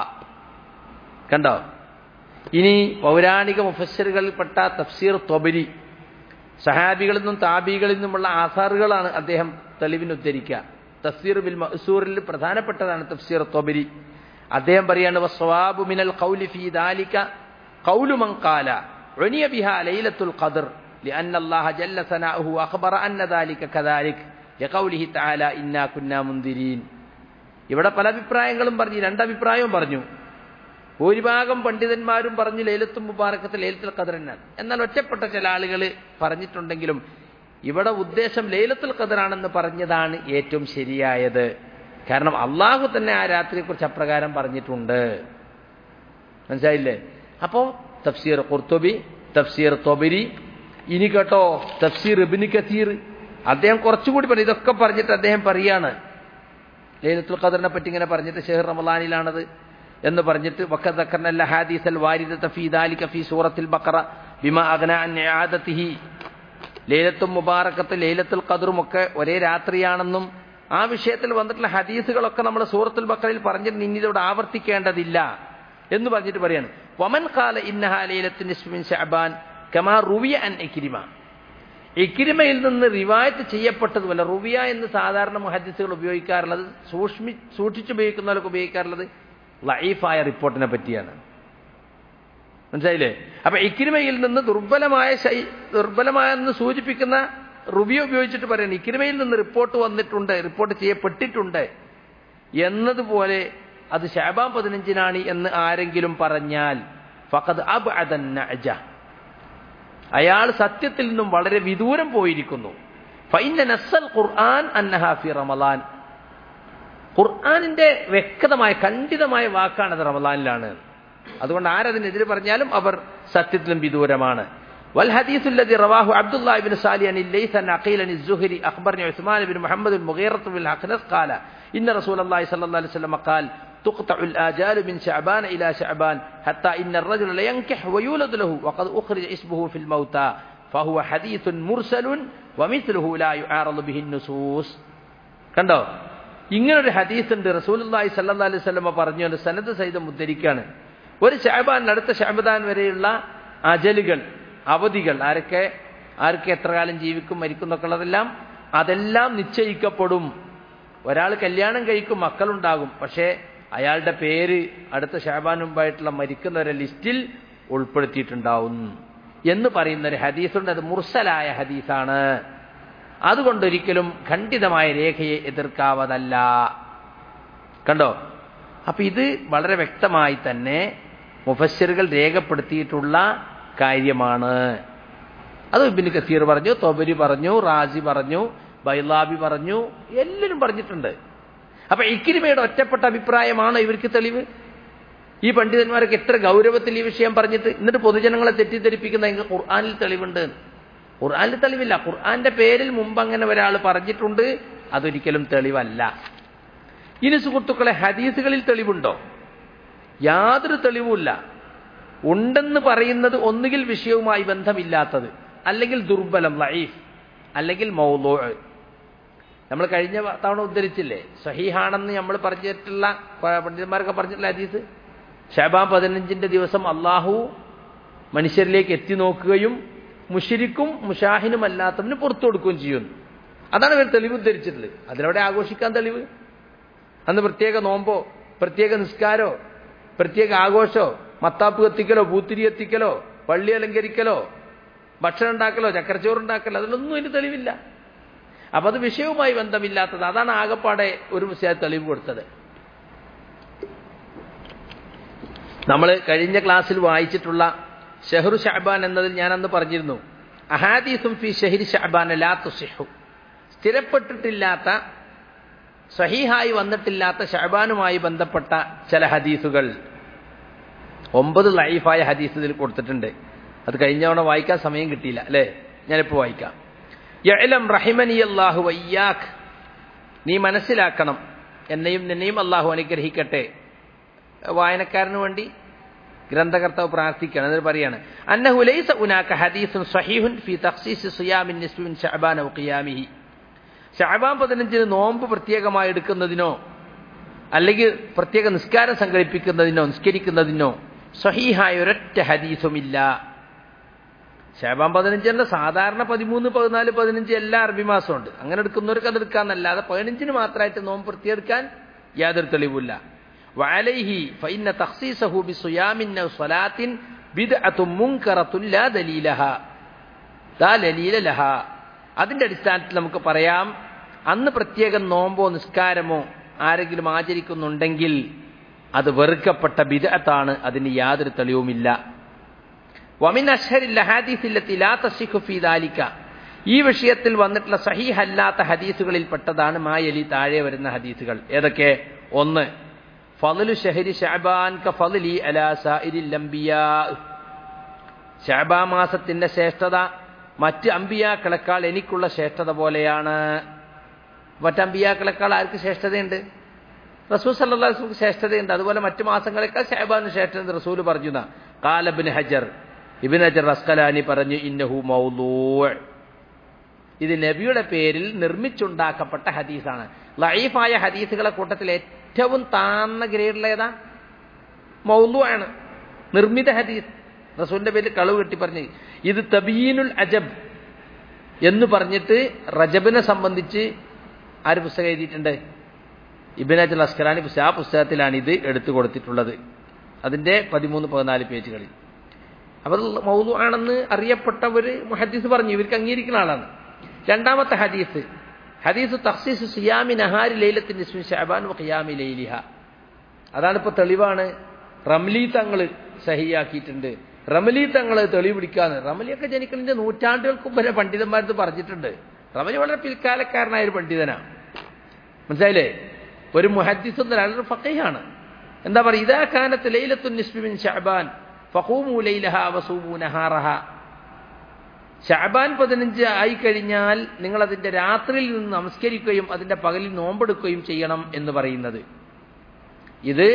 കണ്ടോ ഇനി പൗരാണിക മുഫssറുകളിൽപ്പെട്ട തഫ്സീർ തൊബരി സഹാബികളിൽ നിന്നും താബികളിൽ നിന്നുമുള്ള ആസാറുകളാണ് അദ്ദേഹം തെളിവിന് ഉദ്ധരിക്കുക തഫ്സീർ ബിൽ മഹസൂറിൽ പ്രധാനപ്പെട്ടതാണ് തഫ്സീർ തൊബരി അദ്ദേഹം പറയാണ് വസ്വാബു മിനൽ ഖൗലി ഫീ ദാലിക ഖൗലു മൻ ഖാല ഉനിയ ബിഹാ ലൈലത്തുൽ ഖദർ لأن الله جل ثناؤه أخبر أن ذلك كذلك لقوله تعالى إنا كنا منذرين ഇവിടെ പല അഭിപ്രായങ്ങളും പറഞ്ഞു രണ്ടഭിപ്രായവും പറഞ്ഞു ഭൂരിഭാഗം പണ്ഡിതന്മാരും പറഞ്ഞു ലൈലത്തും മുബാറക്കത്ത് ലൈലത്തുൽ ഖദറിനാണ് എന്നാൽ ഒറ്റപ്പെട്ട ചില ആളുകൾ പറഞ്ഞിട്ടുണ്ടെങ്കിലും ഇവിടെ ഉദ്ദേശം ലൈലത്തുൽ ഖദറാണെന്ന് പറഞ്ഞതാണ് ഏറ്റവും ശരിയായത് കാരണം അള്ളാഹു തന്നെ ആ രാത്രിയെക്കുറിച്ച് അപ്രകാരം പറഞ്ഞിട്ടുണ്ട് മനസ്സിലായില്ലേ അപ്പോ തഫ്സീർ ഖുർത്തുബി തഫ്സീർ തൊബരി ഇനി കേട്ടോ തഫ്സീർ ഇബിന് കത്തീർ അദ്ദേഹം കുറച്ചുകൂടി പറഞ്ഞു ഇതൊക്കെ പറഞ്ഞിട്ട് അദ്ദേഹം പറയാണ് ലൈലത്തുൽ ഖദറിനെ പറ്റി ഇങ്ങനെ പറഞ്ഞിട്ട് ഷെഹർ റമലാനിലാണത് എന്ന് പറഞ്ഞിട്ട് വക്കദക്കർനല്ല ഹാദീസൽ വാരിദത ഫീ ദാലിക ഫീ സൂറത്തിൽ ബഖറ ബിമാ അഗ്ന അൻ ഇആദതിഹി ലൈലത്തുൽ മുബാറക്കത്ത് ലൈലത്തുൽ ഖദറും ഒക്കെ ഒരേ രാത്രിയാണെന്നും ആ വിഷയത്തിൽ വന്നിട്ടുള്ള ഹദീസുകളൊക്കെ നമ്മൾ സൂറത്തുൽ ബഖറയിൽ പറഞ്ഞിട്ട് ഇനി ഇതോട് ആവർത്തിക്കേണ്ടതില്ല എന്ന് പറഞ്ഞിട്ട് പറയാണ് വമൻ ഖാല ഇന്നഹ ലൈലത്തുൻ നിസ്ഫിൻ ശഅബാൻ കമാ റുവിയ അൻ ഇക്രിമ ഇക്രിമയിൽ നിന്ന് റിവായത്ത് ചെയ്യപ്പെട്ടതുമല്ല റുവിയ എന്ന് സാധാരണ മുഹദ്ദിസുകൾ ഉപയോഗിക്കാറുള്ളത് സൂക്ഷ്മി സൂക്ഷിച്ചുപയോഗിക്കുന്നവർക്ക് ഉപയോഗിക്കാറുള്ളത് ലൈഫായ റിപ്പോർട്ടിനെ പറ്റിയാണ് മനസ്സിലായില്ലേ അപ്പൊ ഇക്രിമയിൽ നിന്ന് ദുർബലമായ ദുർബലമായെന്ന് സൂചിപ്പിക്കുന്ന റുവിയ ഉപയോഗിച്ചിട്ട് പറയണം ഇക്രിമയിൽ നിന്ന് റിപ്പോർട്ട് വന്നിട്ടുണ്ട് റിപ്പോർട്ട് ചെയ്യപ്പെട്ടിട്ടുണ്ട് എന്നതുപോലെ അത് ഷാബാൻ പതിനഞ്ചിനാണ് എന്ന് ആരെങ്കിലും പറഞ്ഞാൽ ഫഖദ് അബ് അജ അയാൾ സത്യത്തിൽ നിന്നും വളരെ വിദൂരം പോയിരിക്കുന്നു ഫൈന നസൽ ഖുർആൻ അന്നഹാഫി റമലാൻ ഖുർആാനിന്റെ വ്യക്തമായ ഖണ്ഡിതമായ വാക്കാണത് റമലാനിലാണ് അതുകൊണ്ട് ആരതിനെതിരെ പറഞ്ഞാലും അവർ സത്യത്തിലും വിദൂരമാണ് والحديث الذي رواه عبد الله بن صالح عن الليث عن عقيل عن الزهري أخبرني عثمان بن محمد المغيرة بن الحقنس قال إن رسول الله صلى الله عليه وسلم قال تقطع الآجال من شعبان إلى شعبان حتى إن الرجل لينكح ويولد له وقد أخرج اسمه في الموتى ഫഹുവ ഹദീസുൻ മുർസലുൻ വമിസ്ലുഹു ലാ യുആറദു ബിഹി നുസൂസ് കണ്ടോ ഇങ്ങനൊരു ഹദീസ് ഉണ്ട് റസൂലുള്ളാഹി സല്ലല്ലാഹു അലൈഹി വസല്ലമ പറഞ്ഞു സനദ് സഹിതം ഉദ്ധരിക്കാണ് ഒരു ഷഅബാൻ അടുത്ത ഷഅബാൻ വരെയുള്ള അജലുകൾ അവധികൾ ആരൊക്കെ ആർക്ക് എത്ര കാലം ജീവിക്കും മരിക്കും എന്നൊക്കെ ഉള്ളതെല്ലാം അതെല്ലാം നിശ്ചയിക്കപ്പെടും ഒരാൾ കല്യാണം കഴിക്കും മക്കളുണ്ടാകും പക്ഷേ അയാളുടെ പേര് അടുത്ത ഷാബാൻ മുമ്പായിട്ടുള്ള മരിക്കുന്നവരെ ലിസ്റ്റിൽ ഉൾപ്പെടുത്തിയിട്ടുണ്ടാവും എന്ന് പറയുന്ന ഒരു ഹദീസുണ്ട് അത് മുർസലായ ഹദീസാണ് അതുകൊണ്ടൊരിക്കലും ഖണ്ഡിതമായ രേഖയെ എതിർക്കാവതല്ല കണ്ടോ അപ്പൊ ഇത് വളരെ വ്യക്തമായി തന്നെ മുഫസ്സിറുകൾ രേഖപ്പെടുത്തിയിട്ടുള്ള കാര്യമാണ് അത് ഇബിന് കസീർ പറഞ്ഞു തൊബരി പറഞ്ഞു റാസി പറഞ്ഞു ബൈലാബി പറഞ്ഞു എല്ലാവരും പറഞ്ഞിട്ടുണ്ട് അപ്പൊ ഇക്കിരിമയുടെ ഒറ്റപ്പെട്ട അഭിപ്രായമാണോ ഇവർക്ക് തെളിവ് ഈ പണ്ഡിതന്മാരൊക്കെ എത്ര ഗൗരവത്തിൽ ഈ വിഷയം പറഞ്ഞിട്ട് എന്നിട്ട് പൊതുജനങ്ങളെ തെറ്റിദ്ധരിപ്പിക്കുന്ന എങ്കിൽ ഖുർആാനിൽ തെളിവുണ്ട് ഖുർആാനിൽ തെളിവില്ല ഖുർആാന്റെ പേരിൽ മുമ്പ് അങ്ങനെ ഒരാൾ പറഞ്ഞിട്ടുണ്ട് അതൊരിക്കലും തെളിവല്ല ഇനി സുഹൃത്തുക്കളെ ഹദീസുകളിൽ തെളിവുണ്ടോ യാതൊരു തെളിവുമില്ല ഉണ്ടെന്ന് പറയുന്നത് ഒന്നുകിൽ വിഷയവുമായി ബന്ധമില്ലാത്തത് അല്ലെങ്കിൽ ദുർബലം ലൈഫ് അല്ലെങ്കിൽ മൗലോ നമ്മൾ കഴിഞ്ഞ തവണ ഉദ്ധരിച്ചില്ലേ സഹീഹാണെന്ന് നമ്മൾ പറഞ്ഞിട്ടുള്ള പണ്ഡിതന്മാരൊക്കെ പറഞ്ഞിട്ടുള്ള ഹദീസ് ഷാബാൻ പതിനഞ്ചിന്റെ ദിവസം അള്ളാഹു മനുഷ്യരിലേക്ക് എത്തി നോക്കുകയും മുഷിരിക്കും മുഷാഹിനും അല്ലാത്തവന് പുറത്തു കൊടുക്കുകയും ചെയ്യുന്നു അതാണ് ഇവർ തെളിവ് ഉദ്ധരിച്ചിട്ടുള്ളത് അതിലവിടെ ആഘോഷിക്കാൻ തെളിവ് അന്ന് പ്രത്യേക നോമ്പോ പ്രത്യേക നിസ്കാരോ പ്രത്യേക ആഘോഷോ മത്താപ്പ് കത്തിക്കലോ പൂത്തിരി എത്തിക്കലോ പള്ളി അലങ്കരിക്കലോ ഭക്ഷണം ഉണ്ടാക്കലോ ചക്കരച്ചോറുണ്ടാക്കലോ അതിലൊന്നും ഇതിന് തെളിവില്ല അപ്പൊ അത് വിഷയവുമായി ബന്ധമില്ലാത്തത് അതാണ് ആകപ്പാടെ ഒരു തെളിവ് കൊടുത്തത് നമ്മൾ കഴിഞ്ഞ ക്ലാസ്സിൽ വായിച്ചിട്ടുള്ള ഷെഹ്റു ഷഹബാൻ എന്നതിൽ ഞാൻ അന്ന് പറഞ്ഞിരുന്നു അഹാദീസും ഫി ഷെഹിരി ഷഹബാൻ ലാ തുസിഹു സ്ഥിരപ്പെട്ടിട്ടില്ലാത്ത സഹീഹായി വന്നിട്ടില്ലാത്ത ഷഹബാനുമായി ബന്ധപ്പെട്ട ചില ഹദീസുകൾ ഒമ്പത് ലൈഫായ ഹദീസ് ഇതിൽ കൊടുത്തിട്ടുണ്ട് അത് കഴിഞ്ഞ തവണ വായിക്കാൻ സമയം കിട്ടിയില്ല അല്ലേ ഞാനിപ്പോൾ വായിക്കാം യഅലം റഹിമനി അല്ലാഹു വയ്യാഖ് നീ മനസ്സിലാക്കണം എന്നെയും നിന്നെയും അള്ളാഹു അനുഗ്രഹിക്കട്ടെ വായനക്കാരന് വേണ്ടി ഗ്രന്ഥകർത്താവ് പ്രാർത്ഥിക്കുകയാണ് എന്നിട്ട് പറയാണ് അന്നഹു ലൈസ ഉനാക ഹദീസുൻ സഹീഹുൻ ഫി തഖ്സീസ് സിയാമിൻ നിസ്ബിൻ ശഅബാൻ ഔ ഖിയാമിഹി ശഅബാൻ പതിനഞ്ചിന് നോമ്പ് പ്രത്യേകമായി എടുക്കുന്നതിനോ അല്ലെങ്കിൽ പ്രത്യേക നിസ്കാരം സംഘടിപ്പിക്കുന്നതിനോ നിസ്കരിക്കുന്നതിനോ സഹീഹായ ഒരൊറ്റ ഹദീസുമില്ല ശാബാൻ പതിനഞ്ചിന്റെ സാധാരണ പതിമൂന്ന് പതിനാല് പതിനഞ്ച് എല്ലാ അറബി മാസമുണ്ട് അങ്ങനെ എടുക്കുന്നവർക്ക് അത് എടുക്കാന്നല്ലാതെ പതിനഞ്ചിന് മാത്രമായിട്ട് നോമ്പ് പ്രത്യേകിക്കാൻ യാതൊരു തെളിവില്ല വഅലൈഹി ഫഇന്ന തഖ്സീസഹു ബിസുയാമിൻ ഔ സ്വലാത്തിൻ ബിദ്അത്തും മുൻകറത്തുൻ ലാ ദലീലഹ ലാ ദലീല ലഹ അതിന്റെ അടിസ്ഥാനത്തിൽ നമുക്ക് പറയാം അന്ന് പ്രത്യേകം നോമ്പോ നിസ്കാരമോ ആരെങ്കിലും ആചരിക്കുന്നുണ്ടെങ്കിൽ അത് വെറുക്കപ്പെട്ട ബിദ്അത്താണ് അതിന് യാതൊരു തെളിവുമില്ല വമിൻ അഷ്ഹരിൽ ഹദീസില്ലത്തി ലാ തസിഖു ഫീ ദാലിക ഈ വിഷയത്തിൽ വന്നിട്ടുള്ള സഹീഹ് അല്ലാത്ത ഹദീസുകളിൽ പെട്ടതാണ് മായലി താഴെ വരുന്ന ഹദീസുകൾ ഏതൊക്കെ ഒന്ന് ഫളലു ഷഹരി ഷഅബാൻ ക ഫളലി അലാ സായിരിൽ അംബിയാ ഷഅബാ മാസത്തിന്റെ ശ്രേഷ്ഠത മറ്റ് അമ്പിയാക്കളെക്കാൾ എനിക്കുള്ള ശ്രേഷ്ഠത പോലെയാണ് മറ്റ് അമ്പിയാക്കളെക്കാൾ ആർക്ക് ശ്രേഷ്ഠതയുണ്ട് റസൂൽ സല്ലാസ്ക്ക് ശ്രേഷ്ഠതയുണ്ട് അതുപോലെ മറ്റു മാസങ്ങളെക്കാൾ ഷഹബാന് ശ്രേഷ്ഠത റസൂൽ പറഞ്ഞു കാലബിൻ ഹജർ ഇബിൻ ഹജർ റസ്കലാനി പറഞ്ഞു ഇന്നഹു മൗലൂ ഇത് നബിയുടെ പേരിൽ നിർമ്മിച്ചുണ്ടാക്കപ്പെട്ട ഹദീസാണ് ലൈഫായ ഹദീസുകളെ കൂട്ടത്തിൽ ഏറ്റവും താന്ന ഗ്രേഡിൽ ഏതാ മൗലു ആണ് നിർമ്മിത ഹദീസ് റസൂലിന്റെ പേരിൽ കളവ് കെട്ടി പറഞ്ഞു ഇത് തബീനുൽ അജബ് എന്ന് പറഞ്ഞിട്ട് റജബിനെ സംബന്ധിച്ച് ആര് പുസ്തകം എഴുതിയിട്ടുണ്ട് ഇബിൻ അജൽ അസ്കറാനി പുസ്തകം ആ പുസ്തകത്തിലാണ് ഇത് എടുത്തു കൊടുത്തിട്ടുള്ളത് അതിന്റെ പതിമൂന്ന് പതിനാല് പേജുകളിൽ അപ്പോൾ മൗലു ആണെന്ന് അറിയപ്പെട്ട ഒരു ഹദീസ് പറഞ്ഞു ഇവർക്ക് അംഗീകരിക്കുന്ന ആളാണ് രണ്ടാമത്തെ ഹദീസ് ഹദീസ് തഖ്സീസ് സിയാമി നഹാരി ലൈലത്തിൻ ഇസ്മി ഷഅബാൻ ഖിയാമി ലൈലിഹ അതാണ് ഇപ്പോൾ തെളിവാണ് റംലി തങ്ങൾ സഹിയാക്കിയിട്ടുണ്ട് റമലി തങ്ങൾ തെളിവ് പിടിക്കാന്ന് റമലിയൊക്കെ ജനിക്കുന്നതിന്റെ നൂറ്റാണ്ടുകൾക്ക് മുമ്പ് പണ്ഡിതന്മാരത് പറഞ്ഞിട്ടുണ്ട് റമലി വളരെ പിൽക്കാലക്കാരനായ ഒരു പണ്ഡിതനാണ് മനസ്സിലായില്ലേ ഒരു മുഹദ്ദിസ് എന്നൊരാളൊരു ഫക്കീഹാണ് എന്താ പറയുക ഇതാ കാനത്ത് ലൈലത്തു നിസ്ബിമിൻ ഷഅബാൻ ഫഖൂമു ലൈലഹ വസൂമു നഹാറഹ ഷഅബാൻ പതിനഞ്ച് ആയി കഴിഞ്ഞാൽ നിങ്ങൾ അതിന്റെ രാത്രിയിൽ നിന്ന് നമസ്കരിക്കുകയും അതിന്റെ പകലിൽ നോമ്പെടുക്കുകയും ചെയ്യണം എന്ന് പറയുന്നത് ഇത്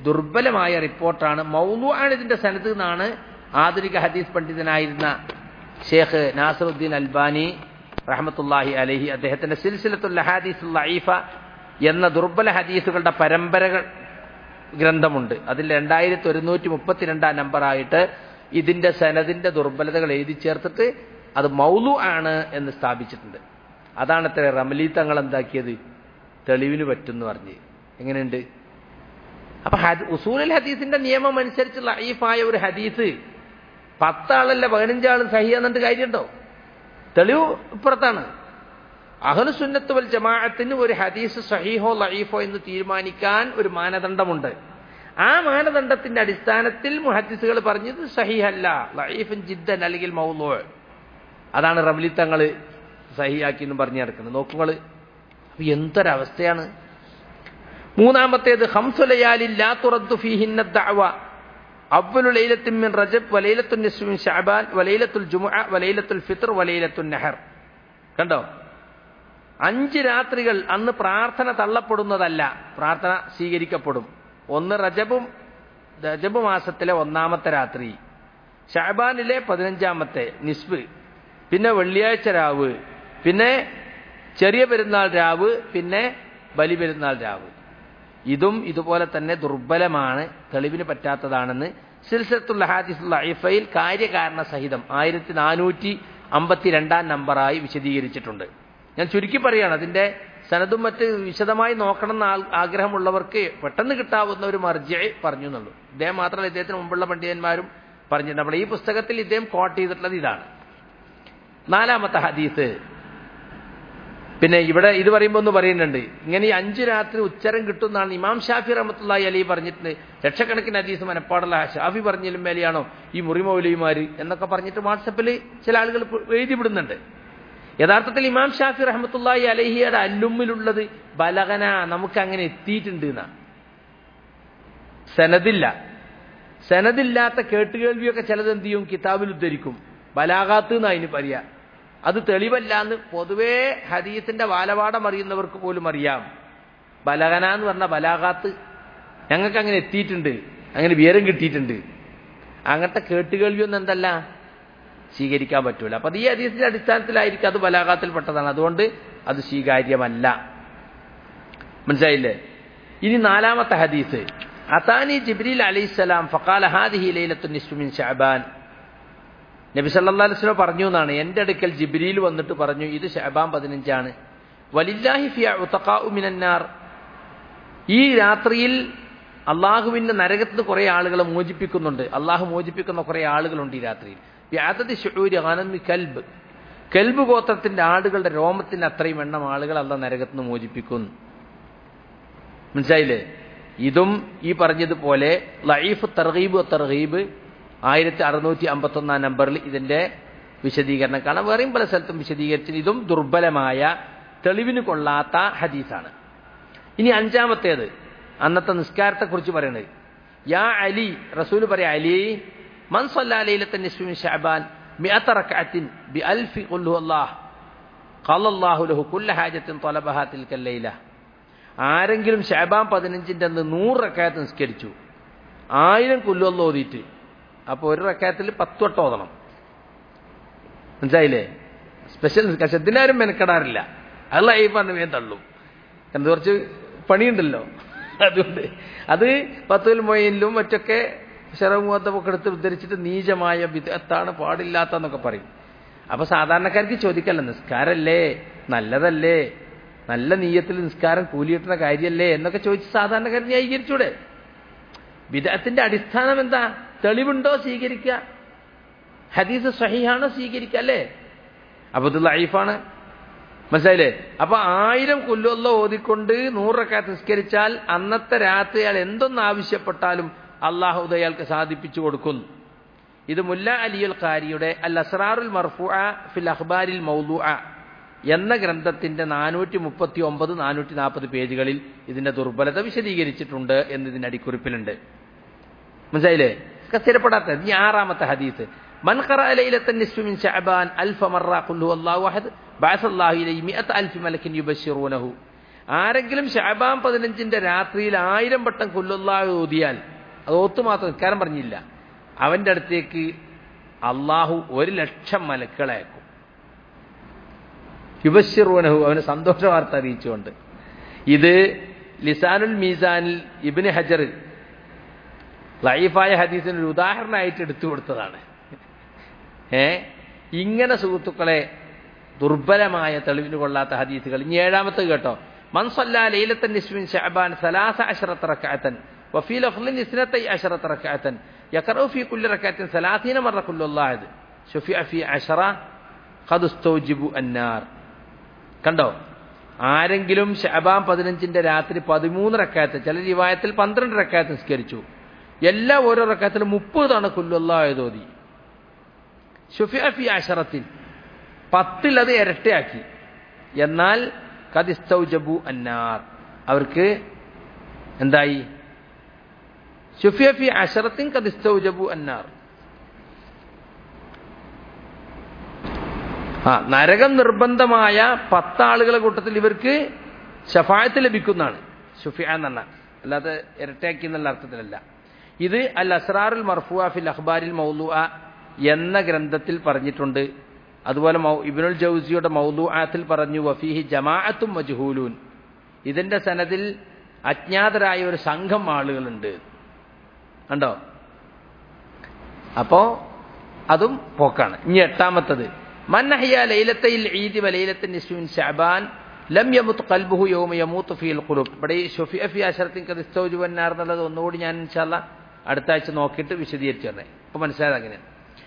ദുർബലമായ റിപ്പോർട്ടാണ് മൗലു ആണ് ഇതിന്റെ സ്ഥലത്ത് നിന്നാണ് ആധുനിക ഹദീസ് പണ്ഡിതനായിരുന്ന ഷേഖ് നാസറുദ്ദീൻ അൽബാനി റഹമത്തുല്ലാഹി അലഹി അദ്ദേഹത്തിന്റെ സിൽസിലത്തുൽ ഹദീസ് ലൈഫ എന്ന ദുർബല ഹദീസുകളുടെ പരമ്പരകൾ ഗ്രന്ഥമുണ്ട് അതിൽ രണ്ടായിരത്തി ഒരുന്നൂറ്റി മുപ്പത്തിരണ്ടാം നമ്പറായിട്ട് ഇതിന്റെ സനദിന്റെ ദുർബലതകൾ എഴുതി ചേർത്തിട്ട് അത് മൗലു ആണ് എന്ന് സ്ഥാപിച്ചിട്ടുണ്ട് അതാണ് ഇത്ര റമലി തങ്ങൾ എന്താക്കിയത് തെളിവിന് പറ്റുമെന്ന് പറഞ്ഞ് എങ്ങനെയുണ്ട് അപ്പൊ ഉസൂലൽ ഹദീസിന്റെ നിയമം അനുസരിച്ച് ലൈഫായ ഒരു ഹദീസ് പത്താളല്ല പതിനഞ്ചാളും സഹി എന്നിട്ട് കാര്യമുണ്ടോ തെളിവ് ഇപ്പുറത്താണ് അഹ്ലു സുന്നത്ത് വൽ ജമാഅത്തിന് ഒരു ഹദീസ് സഹീഹോ ലൈഫോ എന്ന് തീരുമാനിക്കാൻ ഒരു മാനദണ്ഡമുണ്ട് ആ മാനദണ്ഡത്തിന്റെ അടിസ്ഥാനത്തിൽ മുഹദ്ദിസുകൾ പറഞ്ഞത് സഹിഹല്ല ലൈഫുൻ ജിദ്ദൻ അല്ലെങ്കിൽ മൗലോ അതാണ് റബലി തങ്ങൾ സഹിയാക്കി എന്ന് പറഞ്ഞു നടക്കുന്നത് നോക്കുങ്ങൾ അപ്പൊ എന്തൊരവസ്ഥയാണ് മൂന്നാമത്തേത് ഹംസുലയാലില്ലാ തുറദ്ദു ഫീഹിന്ന ദഅവ അവലു ലൈലത്തിൻ മിൻ റജബ് വലൈലത്തുൻ നിസ്ഫു മിൻ ശഅബാൻ വലൈലത്തുൽ ജുമുഅ വലൈലത്തുൽ ഫിത്ർ വലൈലത്തുൻ നഹർ കണ്ടോ അഞ്ച് രാത്രികൾ അന്ന് പ്രാർത്ഥന തള്ളപ്പെടുന്നതല്ല പ്രാർത്ഥന സ്വീകരിക്കപ്പെടും ഒന്ന് റജബും റജബ് മാസത്തിലെ ഒന്നാമത്തെ രാത്രി ഷാബാനിലെ പതിനഞ്ചാമത്തെ നിസ്ബ് പിന്നെ വെള്ളിയാഴ്ച രാവ് പിന്നെ ചെറിയ പെരുന്നാൾ രാവ് പിന്നെ ബലി പെരുന്നാൾ രാവ് ഇതും ഇതുപോലെ തന്നെ ദുർബലമാണ് തെളിവിന് പറ്റാത്തതാണെന്ന് സിൽസത്തുൽ ഹാദിസുൽ ലൈഫയിൽ കാര്യകാരണ സഹിതം ആയിരത്തി നാനൂറ്റി അമ്പത്തിരണ്ടാം നമ്പറായി വിശദീകരിച്ചിട്ടുണ്ട് ഞാൻ ചുരുക്കി പറയുകയാണ് അതിന്റെ സനതും മറ്റ് വിശദമായി നോക്കണം എന്ന് ആഗ്രഹമുള്ളവർക്ക് പെട്ടെന്ന് കിട്ടാവുന്ന ഒരു മർജ പറഞ്ഞു എന്നുള്ളൂ ഇദ്ദേഹം മാത്രമല്ല ഇദ്ദേഹത്തിന് മുമ്പുള്ള പണ്ഡിതന്മാരും പറഞ്ഞിട്ടുണ്ട് നമ്മുടെ ഈ പുസ്തകത്തിൽ ഇദ്ദേഹം കോട്ട് ചെയ്തിട്ടുള്ളത് ഇതാണ് നാലാമത്തെ ഹദീസ് പിന്നെ ഇവിടെ ഇത് പറയുമ്പോൾ ഒന്ന് പറയുന്നുണ്ട് ഇങ്ങനെ ഈ അഞ്ചു രാത്രി ഉച്ചരം കിട്ടുന്നതാണ് ഇമാം ഷാഫി റഹമത്തുള്ളി അലി പറഞ്ഞിട്ടുണ്ട് ലക്ഷക്കണക്കിന് ഹദീസ് മനപ്പാടുള്ള ഷാഫി പറഞ്ഞാലും മേലെയാണോ ഈ മുറിമൗലിമാര് എന്നൊക്കെ പറഞ്ഞിട്ട് വാട്സപ്പിൽ ചില ആളുകൾ എഴുതി വിടുന്നുണ്ട് യഥാർത്ഥത്തിൽ ഇമാം ഷാഫി റഹമത്തുള്ളി അലഹിയുടെ അല്ലുമ്മിലുള്ളത് ബലകന നമുക്ക് അങ്ങനെ എത്തിയിട്ടുണ്ട് എന്നാ സനദില്ല സനദില്ലാത്ത കേട്ടുകേൾവിയൊക്കെ ചിലത് എന്ത് ചെയ്യും കിതാബിൽ ഉദ്ധരിക്കും ബലാകാത്ത് എന്ന് അതിന് പറയാ അത് തെളിവല്ല എന്ന് പൊതുവേ ഹദീസിന്റെ വാലപാഠം അറിയുന്നവർക്ക് പോലും അറിയാം ബലകന എന്ന് പറഞ്ഞ ബലാകാത്ത് ഞങ്ങൾക്ക് അങ്ങനെ എത്തിയിട്ടുണ്ട് അങ്ങനെ വിവരം കിട്ടിയിട്ടുണ്ട് അങ്ങനത്തെ കേട്ടുകേൾവിയൊന്നും എന്തല്ല സ്വീകരിക്കാൻ പറ്റൂല അപ്പൊ അത് ഈ ഹദീസിന്റെ അടിസ്ഥാനത്തിലായിരിക്കും അത് ബലാകാത്തിൽപ്പെട്ടതാണ് അതുകൊണ്ട് അത് സ്വീകാര്യമല്ല മനസ്സിലായില്ലേ ഇനി നാലാമത്തെ ഹദീസ് അതാനി ജിബ്രീൽ അലൈഹിസ്സലാം ഫഖാല ഹാദിഹി ലൈലത്തുൻ നിസ്ഫു മിൻ ശഅബാൻ നബി സല്ലല്ലാഹു അലൈഹി വസല്ലം പറഞ്ഞു എന്നാണ് എൻ്റെ അടുക്കൽ ജിബ്രീൽ വന്നിട്ട് പറഞ്ഞു ഇത് ശഅബാൻ പതിനഞ്ചാണ് വലില്ലാഹി ഫിയ ഉതഖാഉ മിനന്നാർ ഈ രാത്രിയിൽ അള്ളാഹുവിന്റെ നരകത്തിന് കുറെ ആളുകളെ മോചിപ്പിക്കുന്നുണ്ട് അള്ളാഹു മോചിപ്പിക്കുന്ന കുറെ ആളുകളുണ്ട് ഈ രാത്രിയിൽ വ്യാധതി ഷുഴൂരി ആനന്ദി കൽബ് കൽബ് ഗോത്രത്തിന്റെ ആടുകളുടെ രോമത്തിന്റെ അത്രയും എണ്ണം ആളുകൾ അല്ല നരകത്തിന് മോചിപ്പിക്കുന്നു മനസ്സിലായില്ലേ ഇതും ഈ പറഞ്ഞതുപോലെ ലൈഫ് തർഗീബ് തർഗീബ് ആയിരത്തി അറുന്നൂറ്റി അമ്പത്തി ഒന്നാം നമ്പറിൽ ഇതിന്റെ വിശദീകരണം കാണാം വേറെയും പല സ്ഥലത്തും വിശദീകരിച്ചത് ഇതും ദുർബലമായ തെളിവിന് കൊള്ളാത്ത ഹദീസാണ് ഇനി അഞ്ചാമത്തേത് അന്നത്തെ നിസ്കാരത്തെക്കുറിച്ച് പറയുന്നത് യാ അലി റസൂൽ പറയാ അലി മൻ സല്ലാ ലൈലത്തൻ നിസ്ഫി മിൻ ശഅബാൻ മിഅത റക്അത്തിൻ ബിഅൽഫി ഖുൽ ഹുവല്ലാഹ് ഖാല അല്ലാഹു ലഹു കുല്ല ഹാജത്തിൻ ത്വലബഹാ തിൽക്കൽ ലൈല ആരെങ്കിലും ഷാബാൻ പതിനഞ്ചിന്റെ അന്ന് നൂറ് റക്കായത്ത് നിസ്കരിച്ചു ആയിരം കൊല്ലുവല്ലോ ഓതിയിട്ട് അപ്പോൾ ഒരു റക്കായത്തിൽ പത്ത് വട്ടം ഓതണം മനസ്സിലായില്ലേ സ്പെഷ്യൽ നിസ്കാരം ഇതിനാരും മെനക്കെടാറില്ല അത് ഈ പറഞ്ഞ വേഗം തള്ളും എന്ത് കുറച്ച് പണിയുണ്ടല്ലോ അതുകൊണ്ട് അത് പത്തുൽ മൊയിലും മറ്റൊക്കെ ശരമുഖത്തൊക്കെ എടുത്ത് ഉദ്ധരിച്ചിട്ട് നീചമായ വിധത്താണ് പാടില്ലാത്തെന്നൊക്കെ പറയും അപ്പൊ സാധാരണക്കാർക്ക് ചോദിക്കല്ല നിസ്കാരല്ലേ നല്ലതല്ലേ നല്ല നീയത്തിൽ നിസ്കാരം കൂലിയിട്ടുന്ന കാര്യമല്ലേ എന്നൊക്കെ ചോദിച്ച് സാധാരണക്കാർ ന്യായീകരിച്ചൂടെ വിദഗ്ധത്തിന്റെ അടിസ്ഥാനം എന്താ തെളിവുണ്ടോ സ്വീകരിക്കുക ഹദീസ് സഹിയാണോ സ്വീകരിക്കുക അല്ലേ അപ്പൊ ഇത് ലൈഫാണ് മനസ്സിലായില്ലേ അപ്പൊ ആയിരം കൊല്ലുവല്ലോ ഓതിക്കൊണ്ട് നൂറക്കാത്ത് നിസ്കരിച്ചാൽ അന്നത്തെ രാത്രി അയാൾ എന്തൊന്ന് ആവശ്യപ്പെട്ടാലും അള്ളാഹു അയാൾക്ക് സാധിപ്പിച്ചു കൊടുക്കുന്നു ഇത് മുല്ല അലിയുൽ ഖാരിയുടെ അൽ അസ്റാറുൽ മർഫു ഫിൽ അഖ്ബാരിൽ മൗലു എന്ന ഗ്രന്ഥത്തിന്റെ നാനൂറ്റി മുപ്പത്തി ഒമ്പത് നാനൂറ്റി നാൽപ്പത് പേജുകളിൽ ഇതിന്റെ ദുർബലത വിശദീകരിച്ചിട്ടുണ്ട് എന്നതിന്റെ അടിക്കുറിപ്പിലുണ്ട് മനസ്സിലായില്ലേ സ്ഥിരപ്പെടാത്ത ഇനി ആറാമത്തെ ഹദീസ് من قرأ ليلة النصف من شعبان ألف مرة قل هو الله أحد بعث الله إليه مئة ألف ملك يبشرونه ആരെങ്കിലും ഷാബാൻ പതിനഞ്ചിന്റെ രാത്രിയിൽ ആയിരം വട്ടം കൊല്ലുള്ളാഹ് ഓതിയാൽ അത് ഒത്തു മാത്രം നിസ്കാരം പറഞ്ഞില്ല അവന്റെ അടുത്തേക്ക് അള്ളാഹു ഒരു ലക്ഷം മലക്കളെ അയക്കും യുബശിറുവനഹു അവന് സന്തോഷ വാർത്ത അറിയിച്ചുകൊണ്ട് ഇത് ലിസാനുൽ മീസാനിൽ ഇബിന് ഹജർ ലൈഫായ ഹദീസിന് ഒരു ഉദാഹരണമായിട്ട് എടുത്തു കൊടുത്തതാണ് ഏ ഇങ്ങനെ സുഹൃത്തുക്കളെ ദുർബലമായ തെളിവിന് കൊള്ളാത്ത ഹദീസുകൾ ഇനി ഏഴാമത്തെ കേട്ടോ മൻസല്ല ലൈലത്തൻ നിസ്മിൻ ഷഅബാൻ സലാസ അഷറത്ത് റക്അത്തൻ വഫീ ലഫ്ലിൻ ഇസ്നത്തൈ അഷറത്ത് റക്അത്തൻ യഖറഉ ഫീ കുല്ലി റക്അത്തിൻ സലാസീന മറ കുല്ലുല്ലാഹിദ് ശുഫിഅ ഫീ അഷറ ഖദ് ഉസ്തൗജിബു അന്നാർ കണ്ടോ ആരെങ്കിലും ഷഅബാൻ പതിനഞ്ചിന്റെ രാത്രി പതിമൂന്ന് റക്കായത്ത് ചില റിവായത്തിൽ പന്ത്രണ്ട് റക്കായത്ത് നിസ്കരിച്ചു എല്ലാ ഓരോ റക്കായത്തിലും മുപ്പത് തവണ കുല്ലുല്ലായതോതി ഷുഫിഅ ഫി അഷറത്തിൽ പത്തിൽ അത് ഇരട്ടയാക്കി എന്നാൽ കദിസ്തൗജബു അന്നാർ അവർക്ക് എന്തായി ഷുഫിയ ഫി അഷറത്തിൻ കദിസ്തൗജബു അന്നാർ ആ നരകം നിർബന്ധമായ പത്താളുകളെ കൂട്ടത്തിൽ ഇവർക്ക് ഷഫായത്ത് ലഭിക്കുന്നതാണ് ഷുഫിയ എന്നല്ല അല്ലാതെ ഇരട്ടയാക്കി എന്നുള്ള അർത്ഥത്തിലല്ല ഇത് അൽ അസ്രാറുൽ മർഫുഅ ഫിൽ അഖ്ബാരിൽ മൗലുഅ എന്ന ഗ്രന്ഥത്തിൽ പറഞ്ഞിട്ടുണ്ട് അതുപോലെ ഇബിനുൽ ജൗസിയുടെ മൗലുആത്തിൽ പറഞ്ഞു വഫീഹി ജമാഅത്തും മജ്ഹൂലൂൻ ഇതിന്റെ സനദിൽ അജ്ഞാതരായ ഒരു സംഘം ആളുകളുണ്ട് കണ്ടോ അപ്പോ അതും പോക്കാണ് ഇനി എട്ടാമത്തത് മന്നഹിയ ലൈലത്തയിൽ ഈദി വലൈലത്തിൻ നിസ്മിൻ ഷഅബാൻ ലം യമുത്ത് ഖൽബുഹു യൗമ യമൂത്ത് ഫീൽ ഖുലൂബ് ഇവിടെ ഈ ഷുഫിയ ഫി അശറത്തിൻ കദിസ്തൗജു വന്നാർ എന്നുള്ളത് ഒന്നുകൂടി ഞാൻ ഇൻഷാല്ല അടുത്ത ആഴ്ച നോക്കിയിട്ട് വിശദീകരിച്ചു തരണേ ഇപ്പൊ മനസ്സിലായത് അങ്ങനെ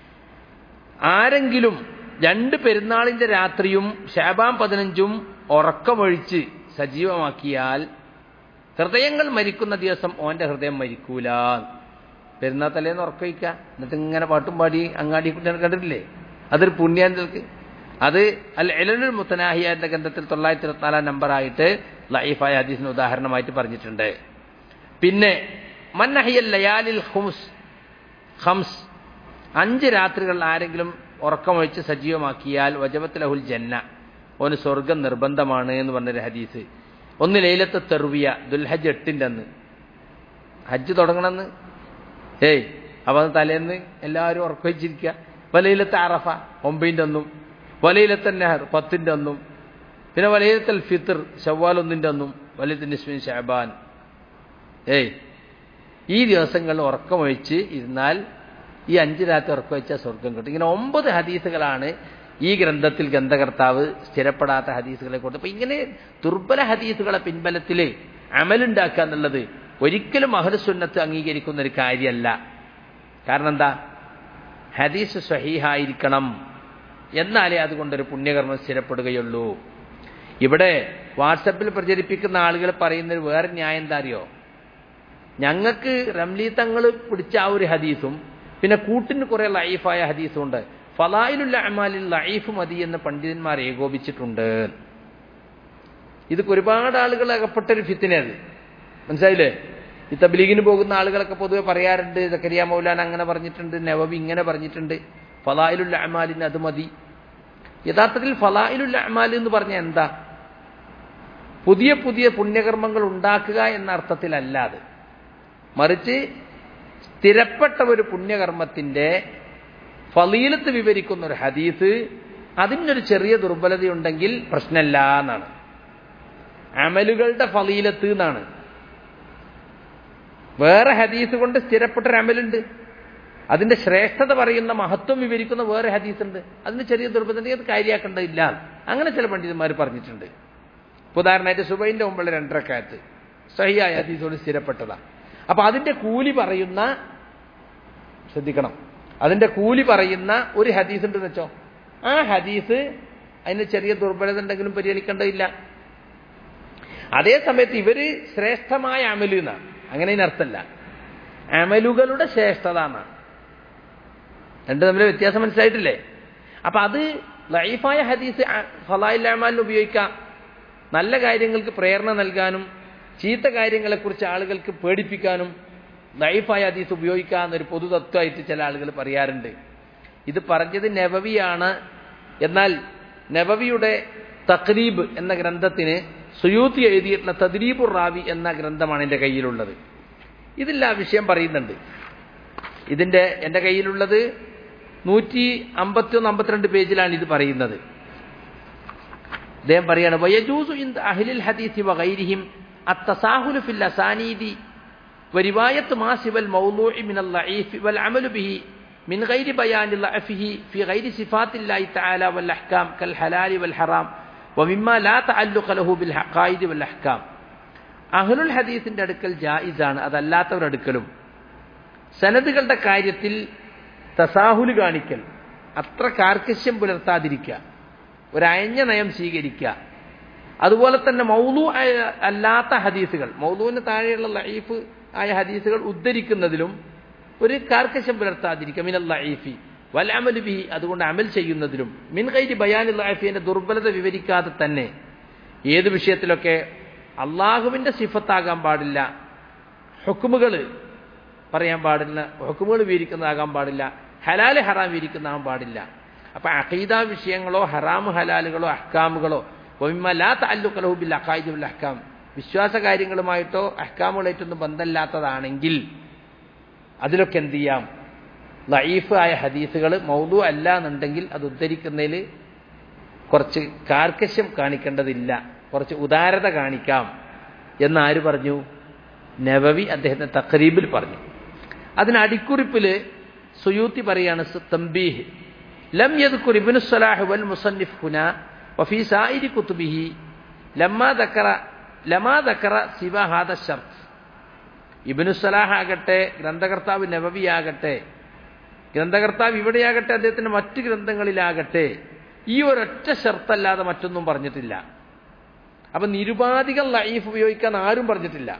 ആരെങ്കിലും രണ്ട് പെരുന്നാളിന്റെ രാത്രിയും ഷാബാൻ പതിനഞ്ചും ഉറക്കമൊഴിച്ച് സജീവമാക്കിയാൽ ഹൃദയങ്ങൾ മരിക്കുന്ന ദിവസം ഓന്റെ ഹൃദയം മരിക്കൂല പെരുന്നാൾ തലേന്ന് ഉറക്കമിക്ക എന്നിട്ട് ഇങ്ങനെ പാട്ടും പാടി അങ്ങാടി കുട്ടികൾ കണ്ടിട്ടില്ലേ അതൊരു പുണ്യാന്തൽക്ക് അത് അൽ എലനുൽ മുത്തനാഹിയ എന്ന ഗ്രന്ഥത്തിൽ തൊള്ളായിരത്തി ഇരുപത്തിനാലാം നമ്പറായിട്ട് ലൈഫായ ഹദീസിന് ഉദാഹരണമായിട്ട് പറഞ്ഞിട്ടുണ്ട് പിന്നെ മന്നഹിയൽ ലയാലിൽ ഹുംസ് ഹംസ് അഞ്ച് രാത്രികൾ ആരെങ്കിലും ഉറക്കമൊഴിച്ച് സജീവമാക്കിയാൽ വജബത്ത് ലഹുൽ ജന്ന ഓന് സ്വർഗം നിർബന്ധമാണ് എന്ന് പറഞ്ഞൊരു ഹദീസ് ഒന്ന് ലൈലത്തെ തെറുവിയ ദുൽഹജ് എട്ടിൻ്റെ അന്ന് ഹജ്ജ് തുടങ്ങണമെന്ന് ഏയ് അപ്പൊ അത് തലേന്ന് എല്ലാവരും ഉറക്കവെച്ചിരിക്കുക വലയിലത്തെ അറഫ ഒമ്പതിൻ്റെ ഒന്നും വലയിലത്തെ നെഹർ പത്തിൻ്റെ ഒന്നും പിന്നെ വലയിലത്തൽ ഫിത്തർ ഷവ്വാൽ ഒന്നിൻ്റെ ഒന്നും വലയത്തെ നിസ്മിൻ ഷാബാൻ ഏയ് ഈ ദിവസങ്ങളിൽ ഉറക്കമൊഴിച്ച് ഇരുന്നാൽ ഈ അഞ്ച് രാത്രി ഉറക്കം വെച്ചാൽ സ്വർഗം കിട്ടും ഇങ്ങനെ ഒമ്പത് ഹദീസുകളാണ് ഈ ഗ്രന്ഥത്തിൽ ഗ്രന്ഥകർത്താവ് സ്ഥിരപ്പെടാത്ത ഹദീസുകളെ കൊണ്ട് അപ്പൊ ഇങ്ങനെ ദുർബല ഹദീസുകളെ പിൻബലത്തിൽ അമലുണ്ടാക്കുക എന്നുള്ളത് ഒരിക്കലും അഹ്ലുസുന്നത്ത് അംഗീകരിക്കുന്ന ഒരു കാര്യമല്ല കാരണം എന്താ ഹദീസ് സ്വഹീഹായിരിക്കണം എന്നാലേ അതുകൊണ്ടൊരു പുണ്യകർമ്മം സ്ഥിരപ്പെടുകയുള്ളൂ ഇവിടെ വാട്സപ്പിൽ പ്രചരിപ്പിക്കുന്ന ആളുകൾ പറയുന്നൊരു വേറെ ന്യായം എന്താ അറിയോ ഞങ്ങൾക്ക് റംലി തങ്ങൾ പിടിച്ച ആ ഒരു ഹദീസും പിന്നെ കൂട്ടിന് കുറെ ലൈഫായ ഹദീസും ഉണ്ട് ഫലായിലുള്ള അമാലിൽ ലൈഫ് മതി എന്ന് പണ്ഡിതന്മാർ ഏകോപിച്ചിട്ടുണ്ട് ഇതൊക്കെ ഒരുപാട് ആളുകൾ അകപ്പെട്ടൊരു ഫിത്തിനത് മനസ്സിലായില്ലേ ഈ തബ്ലീഗിന് പോകുന്ന ആളുകളൊക്കെ പൊതുവെ പറയാറുണ്ട് സക്കരിയ മൗലാൻ അങ്ങനെ പറഞ്ഞിട്ടുണ്ട് നവബി ഇങ്ങനെ പറഞ്ഞിട്ടുണ്ട് ഫലായിലുള്ള അമാലിന് അത് മതി യഥാർത്ഥത്തിൽ ഫലായിലുള്ള അമാൽ എന്ന് പറഞ്ഞ എന്താ പുതിയ പുതിയ പുണ്യകർമ്മങ്ങൾ ഉണ്ടാക്കുക എന്ന അർത്ഥത്തിലല്ല അത് മറിച്ച് സ്ഥിരപ്പെട്ട ഒരു പുണ്യകർമ്മത്തിന്റെ ഫലീലത്ത് വിവരിക്കുന്ന ഒരു ഹദീസ് അതിനൊരു ചെറിയ ദുർബലതയുണ്ടെങ്കിൽ പ്രശ്നമല്ല എന്നാണ് അമലുകളുടെ ഫലീലത്ത് എന്നാണ് വേറെ ഹദീസ് കൊണ്ട് സ്ഥിരപ്പെട്ട ഒരു അമലുണ്ട് അതിന്റെ ശ്രേഷ്ഠത പറയുന്ന മഹത്വം വിവരിക്കുന്ന വേറെ ഹദീസ് ഉണ്ട് അതിന് ചെറിയ ദുർബലത അത് കാര്യമാക്കേണ്ടതില്ല അങ്ങനെ ചില പണ്ഡിതന്മാർ പറഞ്ഞിട്ടുണ്ട് ഉദാഹരണമായിട്ട് സുബൈന്റെ മുമ്പുള്ള രണ്ടരക്കാലത്ത് സഹിയായ ഹദീസോട് സ്ഥിരപ്പെട്ടതാ അപ്പൊ അതിന്റെ കൂലി പറയുന്ന ശ്രദ്ധിക്കണം അതിന്റെ കൂലി പറയുന്ന ഒരു ഹദീസ് ഉണ്ടെന്ന് വെച്ചോ ആ ഹദീസ് അതിന് ചെറിയ ദുർബലത ഉണ്ടെങ്കിലും പരിഗണിക്കേണ്ടതില്ല അതേ സമയത്ത് ഇവര് ശ്രേഷ്ഠമായ അമല് എന്നാണ് അങ്ങനെ ഇതിനർത്ഥമല്ല അമലുകളുടെ ശ്രേഷ്ഠത എന്നാണ് രണ്ട് തമ്മിൽ വ്യത്യാസം മനസ്സിലായിട്ടില്ലേ അപ്പൊ അത് ലൈഫായ ഹദീസ് ഫലായിൽ അമാലിന് ഉപയോഗിക്കാം നല്ല കാര്യങ്ങൾക്ക് പ്രേരണ നൽകാനും ചീത്ത കാര്യങ്ങളെക്കുറിച്ച് ആളുകൾക്ക് പേടിപ്പിക്കാനും ലൈഫായ ഹദീസ് ഉപയോഗിക്കാമെന്നൊരു പൊതുതത്വമായിട്ട് ചില ആളുകൾ പറയാറുണ്ട് ഇത് പറഞ്ഞത് നബവിയാണ് എന്നാൽ നബവിയുടെ തക്രീബ് എന്ന ഗ്രന്ഥത്തിന് സുയൂത്തി എഴുതിയിട്ടുള്ള തദ്രീബുർ റാവി എന്ന ഗ്രന്ഥമാണ് എൻ്റെ കയ്യിലുള്ളത് ഇതിൽ ആ വിഷയം പറയുന്നുണ്ട് ഇതിൻ്റെ എൻ്റെ കയ്യിലുള്ളത് നൂറ്റി അമ്പത്തിയൊന്ന് അമ്പത്തിരണ്ട് പേജിലാണ് ഇത് പറയുന്നത് അദ്ദേഹം പറയാണ് വയജൂസു ഇൻ അഹ്ലിൽ ഹദീസി വഗൈരിഹിം അത്തസാഹുലു ഫിൽ അസാനീദി ورواية ما سوى الموضوع من الضعيف والعمل به من غير بيان ضعفه في غير صفات الله تعالى والأحكام كالحلال والحرام ومما لا تعلق له بالحقائد والأحكام അഹ്ലുൽ ഹദീസിന്റെ അടുക്കൽ ജായിസാണ് അതല്ലാത്തവരടുക്കലും സനദുകളുടെ കാര്യത്തിൽ തസാഹുല് കാണിക്കൽ അത്ര കാർക്കശ്യം പുലർത്താതിരിക്കുക ഒരയഞ്ഞ നയം സ്വീകരിക്കുക അതുപോലെ തന്നെ മൗലു അല്ലാത്ത ഹദീസുകൾ മൗലുവിന് താഴെയുള്ള ലൈഫ് ആയ ഹദീസുകൾ ഉദ്ധരിക്കുന്നതിലും ഒരു കാർക്കശ്യം പുലർത്താതിരിക്കുക മിനൽ ലൈഫി വൽ അമലു ബിഹി അതുകൊണ്ട് അമൽ ചെയ്യുന്നതിലും മിൻ കൈരി ബയാൻ ലൈഫിന്റെ ദുർബലത വിവരിക്കാതെ തന്നെ ഏത് വിഷയത്തിലൊക്കെ അള്ളാഹുവിന്റെ സിഫത്താകാൻ പാടില്ല ഹുക്കുമുകൾ പറയാൻ പാടില്ല ഹുക്കുമുകൾ വീരിക്കുന്നതാകാൻ പാടില്ല ഹലാല് ഹറാം വീരിക്കുന്നതാകാൻ പാടില്ല അപ്പൊ അഖീദ വിഷയങ്ങളോ ഹറാം ഹലാലുകളോ അഹ്കാമുകളോ ലാ തല്ലുക്കലഹു ബിൽ അഖായിദ് ബിൽ അഹ്കാം വിശ്വാസ കാര്യങ്ങളുമായിട്ടോ അഹ്കാമുകളായിട്ടൊന്നും ബന്ധമില്ലാത്തതാണെങ്കിൽ അതിലൊക്കെ എന്ത് ചെയ്യാം ലൈഫ് ആയ ഹദീസുകൾ മൗലു അല്ല എന്നുണ്ടെങ്കിൽ അത് ഉദ്ധരിക്കുന്നതിൽ കുറച്ച് കാർക്കശ്യം കാണിക്കേണ്ടതില്ല കുറച്ച് ഉദാരത കാണിക്കാം എന്ന് ആര് പറഞ്ഞു നബവി അദ്ദേഹത്തിന്റെ തഖരീബിൽ പറഞ്ഞു അതിന് അടിക്കുറിപ്പിൽ സുയൂത്തി പറയാണ് തമ്പീഹ് ലം യദ്കുർ ഇബ്നു സലാഹ് വൽ മുസന്നിഫ് ഹുന വഫി സായിരി കുത്തുബിഹി ലമ്മാ ദക്കറ ലമാ ദക്കറ സിവ ഹാദ ഷർത്ത് ഇബ്നു സലാഹ് ആകട്ടെ ഗ്രന്ഥകർത്താവ് നബവി ആകട്ടെ ഗ്രന്ഥകർത്താവ് ഇവിടെയാകട്ടെ അദ്ദേഹത്തിന്റെ മറ്റ് ഗ്രന്ഥങ്ങളിലാകട്ടെ ഈ ഒരൊറ്റ ഷർത്തല്ലാതെ മറ്റൊന്നും പറഞ്ഞിട്ടില്ല അപ്പൊ നിരുപാധികം ലൈഫ് ഉപയോഗിക്കാൻ ആരും പറഞ്ഞിട്ടില്ല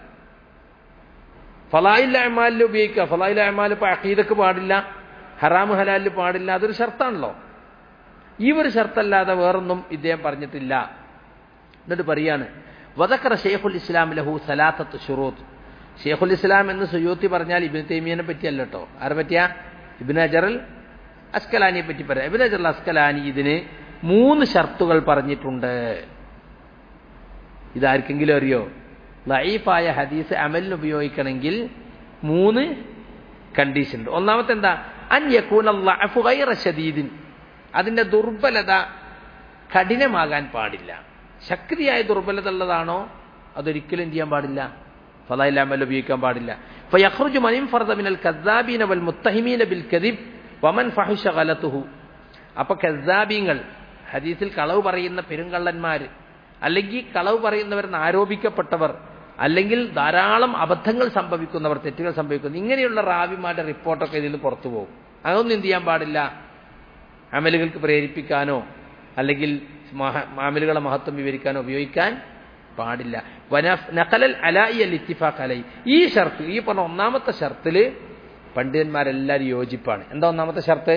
ഫലായിൽ അഹ്മാലിൽ ഉപയോഗിക്കുക ഫലായിൽ അഹ്മാൽ ഇപ്പൊ അഖീദക്ക് പാടില്ല ഹറാം ഹലാലിൽ പാടില്ല അതൊരു ഷർത്താണല്ലോ ഈ ഒരു ഷർത്തല്ലാതെ വേറൊന്നും ഇദ്ദേഹം പറഞ്ഞിട്ടില്ല എന്നിട്ട് പറയാണ് വദക്കറ ഷെയ്ഖുൽ ഇസ്ലാം ലഹു സലാത്തത്ത് ഷുറൂത്ത് ഷെയ്ഖുൽ ഇസ്ലാം എന്ന് സുയൂത്തി പറഞ്ഞാൽ ഇബിൻ തൈമിയനെ പറ്റിയല്ല കേട്ടോ ആരെ പറ്റിയ ഇബിൻ അജറൽ അസ്കലാനിയെ പറ്റി പറയാം ഇബിൻ അജറൽ അസ്കലാനി ഇതിന് മൂന്ന് ഷർത്തുകൾ പറഞ്ഞിട്ടുണ്ട് ഇതാർക്കെങ്കിലും അറിയോ ലൈഫായ ഹദീസ് അമലിന് ഉപയോഗിക്കണമെങ്കിൽ മൂന്ന് കണ്ടീഷൻ ഉണ്ട് ഒന്നാമത്തെ എന്താ അൻ യക്കൂന ഷദീദിൻ അതിന്റെ ദുർബലത കഠിനമാകാൻ പാടില്ല ശക്തിയായ ദുർബലത ഉള്ളതാണോ അതൊരിക്കലും ചെയ്യാൻ പാടില്ല ഫലായിൽ അമൽ ഉപയോഗിക്കാൻ പാടില്ല ഫയഖ്റുജു മനിൻ ഫർദ മിനൽ കദ്ദാബീന വൽ മുത്തഹിമീന ബിൽ കദിബ് വമൻ ഫഹിഷ ഗലതുഹു അപ്പൊ കദ്ദാബീങ്ങൾ ഹദീസിൽ കളവ് പറയുന്ന പെരുങ്കള്ളന്മാർ അല്ലെങ്കിൽ കളവ് പറയുന്നവരെന്ന് ആരോപിക്കപ്പെട്ടവർ അല്ലെങ്കിൽ ധാരാളം അബദ്ധങ്ങൾ സംഭവിക്കുന്നവർ തെറ്റുകൾ സംഭവിക്കുന്നു ഇങ്ങനെയുള്ള റാവിമാരുടെ റിപ്പോർട്ടൊക്കെ ഇതിൽ പുറത്തു പോകും അതൊന്നും എന്ത് ചെയ്യാൻ പാടില്ല അമലുകൾക്ക് പ്രേരിപ്പിക്കാനോ അല്ലെങ്കിൽ അമലുകളെ മഹത്വം വിവരിക്കാനോ ഉപയോഗിക്കാൻ പാടില്ല നഖലൽ അലായി അൽ ഇത്തിഫാഖ് അലൈ ഈ ഷർത്ത് ഈ പറഞ്ഞ ഒന്നാമത്തെ ഷർത്തില് പണ്ഡിതന്മാരെല്ലാവരും യോജിപ്പാണ് എന്താ ഒന്നാമത്തെ ഷർത്ത്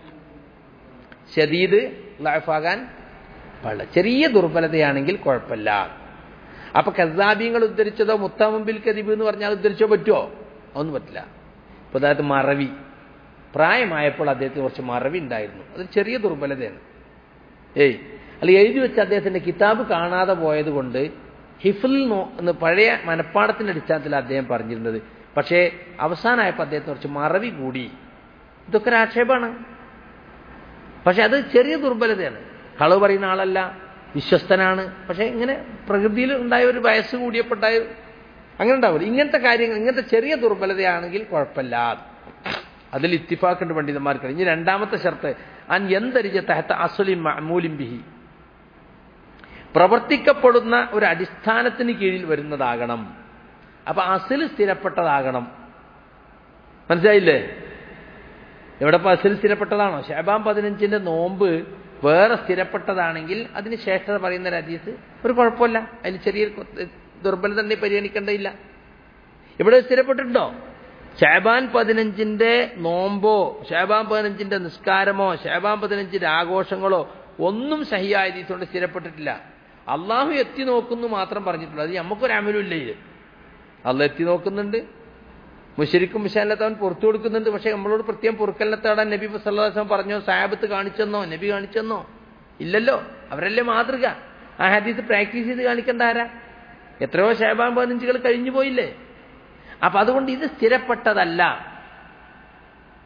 ഷദീദ് ലൈഫാകാൻ പാടില്ല ചെറിയ ദുർബലതയാണെങ്കിൽ കുഴപ്പമില്ല അപ്പൊ കസാബിങ്ങൾ ഉദ്ധരിച്ചതോ മുത്തമുമ്പിൽ കദിബ് എന്ന് പറഞ്ഞാൽ ഉദ്ധരിച്ചോ പറ്റുമോ ഒന്നും പറ്റില്ല ഇപ്പൊ അതായത് മറവി പ്രായമായപ്പോൾ അദ്ദേഹത്തിന് കുറച്ച് മറവി ഉണ്ടായിരുന്നു അത് ചെറിയ ദുർബലതയാണ് ഏയ് അല്ല എഴുതി വെച്ച അദ്ദേഹത്തിന്റെ കിതാബ് കാണാതെ പോയത് കൊണ്ട് ഹിഫിൽ എന്ന് പഴയ മനപ്പാടത്തിന്റെ അടിസ്ഥാനത്തിൽ അദ്ദേഹം പറഞ്ഞിരുന്നത് പക്ഷേ അവസാനമായപ്പോൾ അദ്ദേഹത്തിന് കുറച്ച് മറവി കൂടി ഇതൊക്കെ ഒരു ആക്ഷേപമാണ് പക്ഷെ അത് ചെറിയ ദുർബലതയാണ് കളവ് പറയുന്ന ആളല്ല വിശ്വസ്തനാണ് പക്ഷെ ഇങ്ങനെ പ്രകൃതിയിൽ ഉണ്ടായ ഒരു വയസ്സ് കൂടിയപ്പെട്ടായ അങ്ങനെ ഉണ്ടാവില്ല ഇങ്ങനത്തെ കാര്യങ്ങൾ ഇങ്ങനത്തെ ചെറിയ ദുർബലതയാണെങ്കിൽ കുഴപ്പമില്ല അതിൽ ഇത്തിഫാക്കുണ്ട് പണ്ഡിതന്മാർക്ക് ഇനി രണ്ടാമത്തെ ഷർത്ത് അൻ എന്തരിച്ച തഹത്ത അസുലിൻ മഅമൂലിൻ ബിഹി പ്രവർത്തിക്കപ്പെടുന്ന ഒരു അടിസ്ഥാനത്തിന് കീഴിൽ വരുന്നതാകണം അപ്പൊ അസിൽ സ്ഥിരപ്പെട്ടതാകണം മനസ്സിലായില്ലേ എവിടെ ഇപ്പൊ അസിൽ സ്ഥിരപ്പെട്ടതാണോ ഷാബാം പതിനഞ്ചിന്റെ നോമ്പ് വേറെ സ്ഥിരപ്പെട്ടതാണെങ്കിൽ അതിന് ശ്രേഷ്ഠത പറയുന്ന ഒരു ഹദീസ് ഒരു കുഴപ്പമില്ല അതിൽ ചെറിയ ദുർബലത തന്നെ പരിഗണിക്കേണ്ടതില്ല ഇവിടെ സ്ഥിരപ്പെട്ടിട്ടുണ്ടോ ഷാബാൻ പതിനഞ്ചിന്റെ നോമ്പോ ഷാബാൻ പതിനഞ്ചിന്റെ നിസ്കാരമോ ഷാബാൻ പതിനഞ്ചിന്റെ ആഘോഷങ്ങളോ ഒന്നും സഹിയായ ഹദീസുകൊണ്ട് സ്ഥിരപ്പെട്ടിട്ടില്ല അള്ളാഹു എത്തി നോക്കുന്നു മാത്രം പറഞ്ഞിട്ടുള്ളൂ അത് നമുക്കൊരു അമലുമില്ല ഇത് അള്ളാഹ് എത്തി നോക്കുന്നുണ്ട് മുഷരിക്കും മുഷാനത്തവൻ പുറത്തു കൊടുക്കുന്നുണ്ട് പക്ഷെ നമ്മളോട് പ്രത്യേകം പൊറുക്കലിനെ തേടാൻ നബി സല്ലാസ്ലം പറഞ്ഞോ സാബത്ത് കാണിച്ചെന്നോ നബി കാണിച്ചെന്നോ ഇല്ലല്ലോ അവരല്ലേ മാതൃക ആ ഹദീസ് പ്രാക്ടീസ് ചെയ്ത് കാണിക്കേണ്ട ആരാ എത്രയോ ഷാബാൻ പതിനഞ്ചുകൾ കഴിഞ്ഞു പോയില്ലേ അപ്പൊ അതുകൊണ്ട് ഇത് സ്ഥിരപ്പെട്ടതല്ല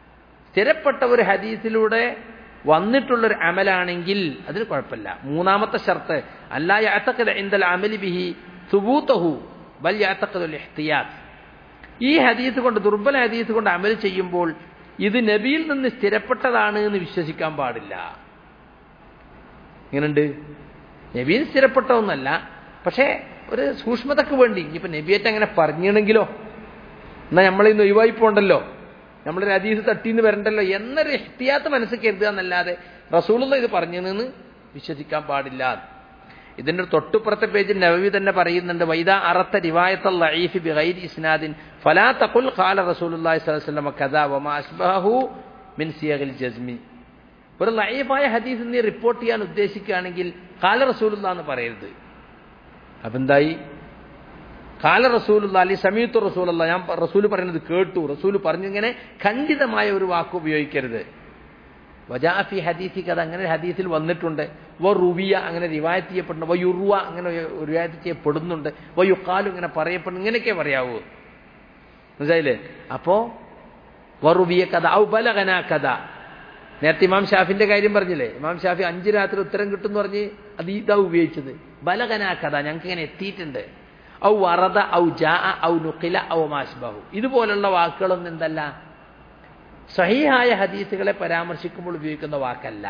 സ്ഥിരപ്പെട്ട ഒരു ഹദീസിലൂടെ വന്നിട്ടുള്ളൊരു അമലാണെങ്കിൽ അതിന് കുഴപ്പമില്ല മൂന്നാമത്തെ ഷർത്ത് അല്ലാ യഅതഖദ ഇൻദൽ അമലി ബിഹി സുബൂതഹു ബൽ യഅതഖദുൽ ഇഹ്തിയാത്ത് ഈ ഹദീസ് കൊണ്ട് ദുർബല ഹദീസ് കൊണ്ട് അമൽ ചെയ്യുമ്പോൾ ഇത് നബിയിൽ നിന്ന് സ്ഥിരപ്പെട്ടതാണ് എന്ന് വിശ്വസിക്കാൻ പാടില്ല ഇങ്ങനുണ്ട് നബിയിൽ സ്ഥിരപ്പെട്ട ഒന്നല്ല പക്ഷേ ഒരു സൂക്ഷ്മതക്ക് വേണ്ടി ഇനിയിപ്പോ നബിയേറ്റ് അങ്ങനെ പറഞ്ഞിണെങ്കിലോ എന്നാ നമ്മളിന്ന് ഒഴിവായി പോണ്ടല്ലോ നമ്മളൊരു ഹദീസ് തട്ടിന്ന് വരണ്ടല്ലോ എന്നൊരു എഹ്തിയാത്ത് മനസ്സിൽ കരുതുക എന്നല്ലാതെ റസൂലുള്ള ഇത് പറഞ്ഞെന്ന് വിശ്വസിക്കാൻ പാടില്ല ഇതിന്റെ തൊട്ടുപുറത്തെ പേജിൽ നവവി തന്നെ പറയുന്നുണ്ട് വൈദ അറത്ത റിവായത്തൽ ലഈഫ് ബിഗൈരി ഇസ്നാദിൻ ഫലാ തഖുൽ ഖാല റസൂലുള്ളാഹി സ്വല്ലല്ലാഹു അലൈഹി വസല്ലം കദാ വമാ അസ്ബഹു മിൻ സിയഗിൽ ജസ്മി ഒരു ലഈഫായ ഹദീസ് നീ റിപ്പോർട്ട് ചെയ്യാൻ ഉദ്ദേശിക്കുകയാണെങ്കിൽ ഖാല റസൂലുള്ളാഹി എന്ന് പറയരുത് അപ്പൊ എന്തായി കാല റസൂലുള്ള അല്ലെ സമീത്തു റസൂലുള്ള ഞാൻ റസൂല് പറയുന്നത് കേട്ടു റസൂല് പറഞ്ഞിങ്ങനെ ಖಂಡಿತമായ ഒരു വാക്ക് ഉപയോഗിക്കരുത് വജാഫി ഹദീസി കഥ അങ്ങനെ ഹദീസിൽ വന്നിട്ടുണ്ട് വ റുവിയ അങ്ങനെ റിവായത്ത് ചെയ്യപ്പെടുന്നു വ യുറുവ അങ്ങനെ റിവായത്ത് ചെയ്യപ്പെടുന്നുണ്ട് വ യുക്കാലു ഇങ്ങനെ പറയപ്പെടുന്നു ഇങ്ങനെയൊക്കെ പറയാവൂ മനസ്സിലായില്ലേ അപ്പോ വ റുവിയ കഥ ഔ ബലഗന കഥ നേരത്തെ ഇമാം ഷാഫിന്റെ കാര്യം പറഞ്ഞില്ലേ ഇമാം ഷാഫി അഞ്ച് രാത്രി ഉത്തരം കിട്ടും പറഞ്ഞ് അത് ഇതാ ഉപയോഗിച്ചത് ബലഗന കഥ ഞങ്ങൾക്ക് ഇങ്ങനെ എത്തിയിട്ടുണ്ട് ഔ വറദ ഔ ജാ ഔ നുക്കില ഔ മാസ്ബഹു ഇതുപോലുള്ള വാക്കുകളൊന്നും എന്തല്ല സഹിഹായ ഹദീസുകളെ പരാമർശിക്കുമ്പോൾ ഉപയോഗിക്കുന്ന വാക്കല്ല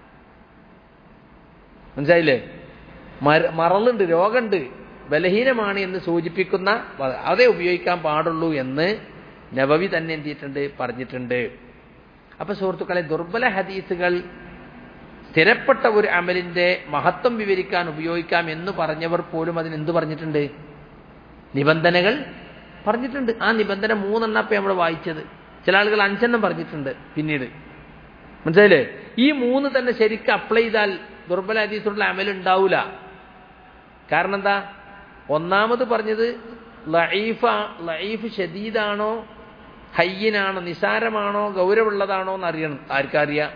മനസ്സിലായില്ലേ മറലുണ്ട് രോഗമുണ്ട് ബലഹീനമാണ് എന്ന് സൂചിപ്പിക്കുന്ന അതേ ഉപയോഗിക്കാൻ പാടുള്ളൂ എന്ന് നബവി തന്നെ എന്തിയിട്ടുണ്ട് പറഞ്ഞിട്ടുണ്ട് അപ്പൊ സുഹൃത്തുക്കളെ ദുർബല ഹദീസുകൾ സ്ഥിരപ്പെട്ട ഒരു അമലിന്റെ മഹത്വം വിവരിക്കാൻ ഉപയോഗിക്കാം എന്ന് പറഞ്ഞവർ പോലും അതിന് എന്ത് പറഞ്ഞിട്ടുണ്ട് നിബന്ധനകൾ പറഞ്ഞിട്ടുണ്ട് ആ നിബന്ധന മൂന്നെണ്ണം ഇപ്പം നമ്മൾ വായിച്ചത് ചില ആളുകൾ അഞ്ചെണ്ണം പറഞ്ഞിട്ടുണ്ട് പിന്നീട് മനസ്സിലായില്ലേ ഈ മൂന്ന് തന്നെ ശരിക്കും അപ്ലൈ ചെയ്താൽ ദുർബല ഹദീസുള്ള അമൽ ഉണ്ടാവൂല കാരണം എന്താ ഒന്നാമത് പറഞ്ഞത് ലൈഫ ലൈഫ് ഷദീദാണോ ഹയ്യനാണോ നിസാരമാണോ ഗൗരവമുള്ളതാണോ എന്ന് അറിയണം ആർക്കറിയാം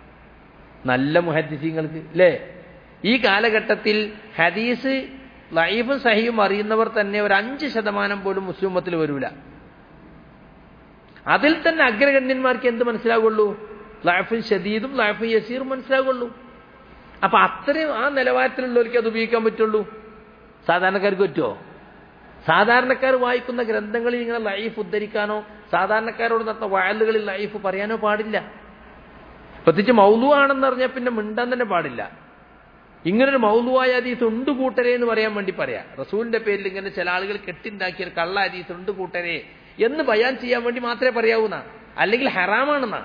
നല്ല മുഹദ്ദിസീങ്ങൾക്ക് അല്ലേ ഈ കാലഘട്ടത്തിൽ ഹദീസ് ലൈഫും സഹിയും അറിയുന്നവർ തന്നെ ഒരു അഞ്ച് ശതമാനം പോലും മുസ്ലിമത്തിൽ വരൂല അതിൽ തന്നെ അഗ്രഗണ്യന്മാർക്ക് എന്ത് മനസ്സിലാകുള്ളൂ ലൈഫും ഷദീദും ലൈഫും യസീറും മനസ്സിലാകുള്ളൂ അപ്പൊ അത്രയും ആ നിലവാരത്തിലുള്ളവർക്ക് അത് ഉപയോഗിക്കാൻ പറ്റുള്ളൂ സാധാരണക്കാർക്ക് പറ്റുമോ സാധാരണക്കാർ വായിക്കുന്ന ഗ്രന്ഥങ്ങളിൽ ഇങ്ങനെ ലൈഫ് ഉദ്ധരിക്കാനോ സാധാരണക്കാരോട് നടത്തുന്ന വയലുകളിൽ ലൈഫ് പറയാനോ പാടില്ല പ്രത്യേകിച്ച് മൗലു ആണെന്ന് പറഞ്ഞാൽ പിന്നെ മിണ്ടാൻ തന്നെ പാടില്ല ഇങ്ങനൊരു മൗലുവായ ഹദീസ് ഉണ്ട് കൂട്ടരെ എന്ന് പറയാൻ വേണ്ടി പറയാം റസൂലിന്റെ പേരിൽ ഇങ്ങനെ ചില ആളുകൾ കെട്ടിണ്ടാക്കിയ ഒരു കള്ള ഹദീസ് ഉണ്ട് കൂട്ടരെ എന്ന് ബയാൻ ചെയ്യാൻ വേണ്ടി മാത്രമേ പറയാവൂന്ന അല്ലെങ്കിൽ ഹറാമാണെന്നാ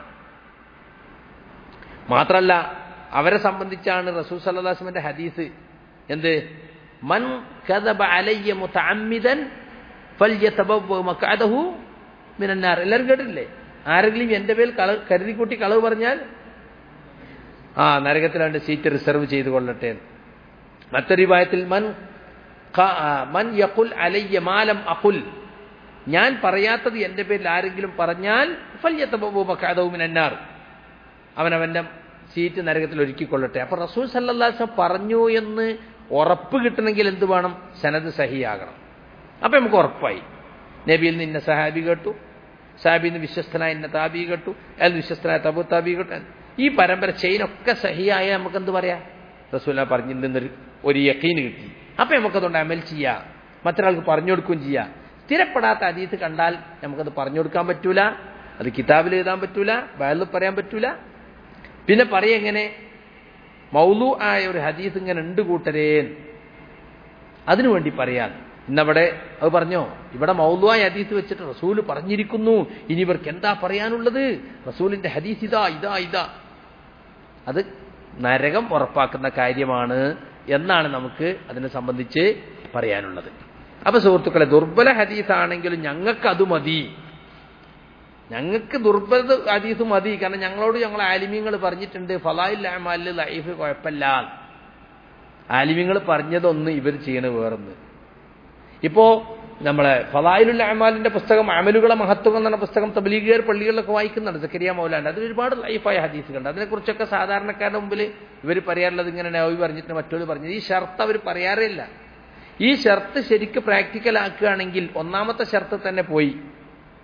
മാത്രല്ല അവരെ സംബന്ധിച്ചാണ് റസൂൽ സല്ലാസ്മിന്റെ ഹദീസ് എന്ത് മൻ കദബ അലയ്യ മുതഅമ്മിദൻ ഫൽയതബവ്വ മഖഅദഹു മിനന്നാർ എല്ലാവരും കേട്ടിട്ടില്ലേ ആരെങ്കിലും എന്റെ പേരിൽ കള കരുതിക്കൂട്ടി കളവ് പറഞ്ഞാൽ ആ നരകത്തിൽ അവന്റെ സീറ്റ് റിസർവ് ചെയ്ത് കൊള്ളട്ടെ മറ്റൊരു വിഭാഗത്തിൽ മൻ മൻ യഖുൽ അലയ്യ മാലം അഖുൽ ഞാൻ പറയാത്തത് എന്റെ പേരിൽ ആരെങ്കിലും പറഞ്ഞാൽ ഫല്യത്തബൂബക്കാദവുമിനാർ അവൻ അവന്റെ സീറ്റ് നരകത്തിൽ ഒരുക്കിക്കൊള്ളട്ടെ അപ്പൊ റസൂൽ സല്ലാസ് പറഞ്ഞു എന്ന് ഉറപ്പ് കിട്ടണമെങ്കിൽ എന്ത് വേണം സനത് സഹിയാകണം അപ്പൊ നമുക്ക് ഉറപ്പായി നബിയിൽ നിന്ന് സഹാബി കേട്ടു സാബിൽ നിന്ന് വിശ്വസ്തനായ ഇന്ന താബി കേട്ടു അയാൾ വിശ്വസ്തനായ തബു താബി കേട്ടു ഈ പരമ്പര ചെയിനൊക്കെ സഹിയായ നമുക്ക് എന്ത് പറയാം റസൂല പറഞ്ഞിരുന്നൊരു ഒരു യക്കീന് കിട്ടി അപ്പൊ നമുക്കതുകൊണ്ട് അമൽ ചെയ്യാം മറ്റൊരാൾക്ക് പറഞ്ഞു കൊടുക്കുകയും ചെയ്യാം സ്ഥിരപ്പെടാത്ത അതീത് കണ്ടാൽ നമുക്കത് പറഞ്ഞു കൊടുക്കാൻ പറ്റൂല അത് കിതാബിൽ എഴുതാൻ പറ്റൂല ബയലിൽ പറയാൻ പറ്റൂല പിന്നെ പറയെങ്ങനെ മൗലു ആയ ഒരു ഹദീസ് ഇങ്ങനെ ഉണ്ട് കൂട്ടരേ അതിനു വേണ്ടി പറയാൻ ഇന്നവിടെ അത് പറഞ്ഞോ ഇവിടെ മൗലുവായ ഹദീസ് വെച്ചിട്ട് റസൂല് പറഞ്ഞിരിക്കുന്നു ഇനി ഇവർക്ക് എന്താ പറയാനുള്ളത് റസൂലിന്റെ ഹദീസ് ഇതാ ഇതാ ഇതാ അത് നരകം ഉറപ്പാക്കുന്ന കാര്യമാണ് എന്നാണ് നമുക്ക് അതിനെ സംബന്ധിച്ച് പറയാനുള്ളത് അപ്പൊ സുഹൃത്തുക്കളെ ദുർബല ഹദീസാണെങ്കിലും ഞങ്ങൾക്ക് അത് മതി ഞങ്ങൾക്ക് ദുർബല ഹദീസ് മതി കാരണം ഞങ്ങളോട് ഞങ്ങൾ ആലിമ്യങ്ങൾ പറഞ്ഞിട്ടുണ്ട് ഫലായിൽ അമാലിൽ ലൈഫ് കുഴപ്പമില്ല ആലിമ്യങ്ങൾ പറഞ്ഞതൊന്ന് ഇവർ ചെയ്യണ വേറൊന്ന് ഇപ്പോ നമ്മളെ ഫലായിലുള്ള അമാലിന്റെ പുസ്തകം അമലുകളെ മഹത്വം എന്ന പുസ്തകം തബ്ലീഗുകാർ പള്ളികളിലൊക്കെ വായിക്കുന്നുണ്ട് സക്കരിയ മൗലാണ്ട് അതിൽ ഒരുപാട് ലൈഫായ ഹദീസുകളുണ്ട് അതിനെക്കുറിച്ചൊക്കെ സാധാരണക്കാരുടെ മുമ്പിൽ ഇവർ പറയാറുള്ളത് ഇങ്ങനെ നവി പറഞ്ഞിട്ട് മറ്റൊരു പറഞ്ഞു ഈ ഷർത്ത് അവർ പറയാറേ ഇല്ല ഈ ഷർത്ത് ശരിക്ക് പ്രാക്ടിക്കൽ ആക്കുകയാണെങ്കിൽ ഒന്നാമത്തെ ഷർത്ത് തന്നെ പോയി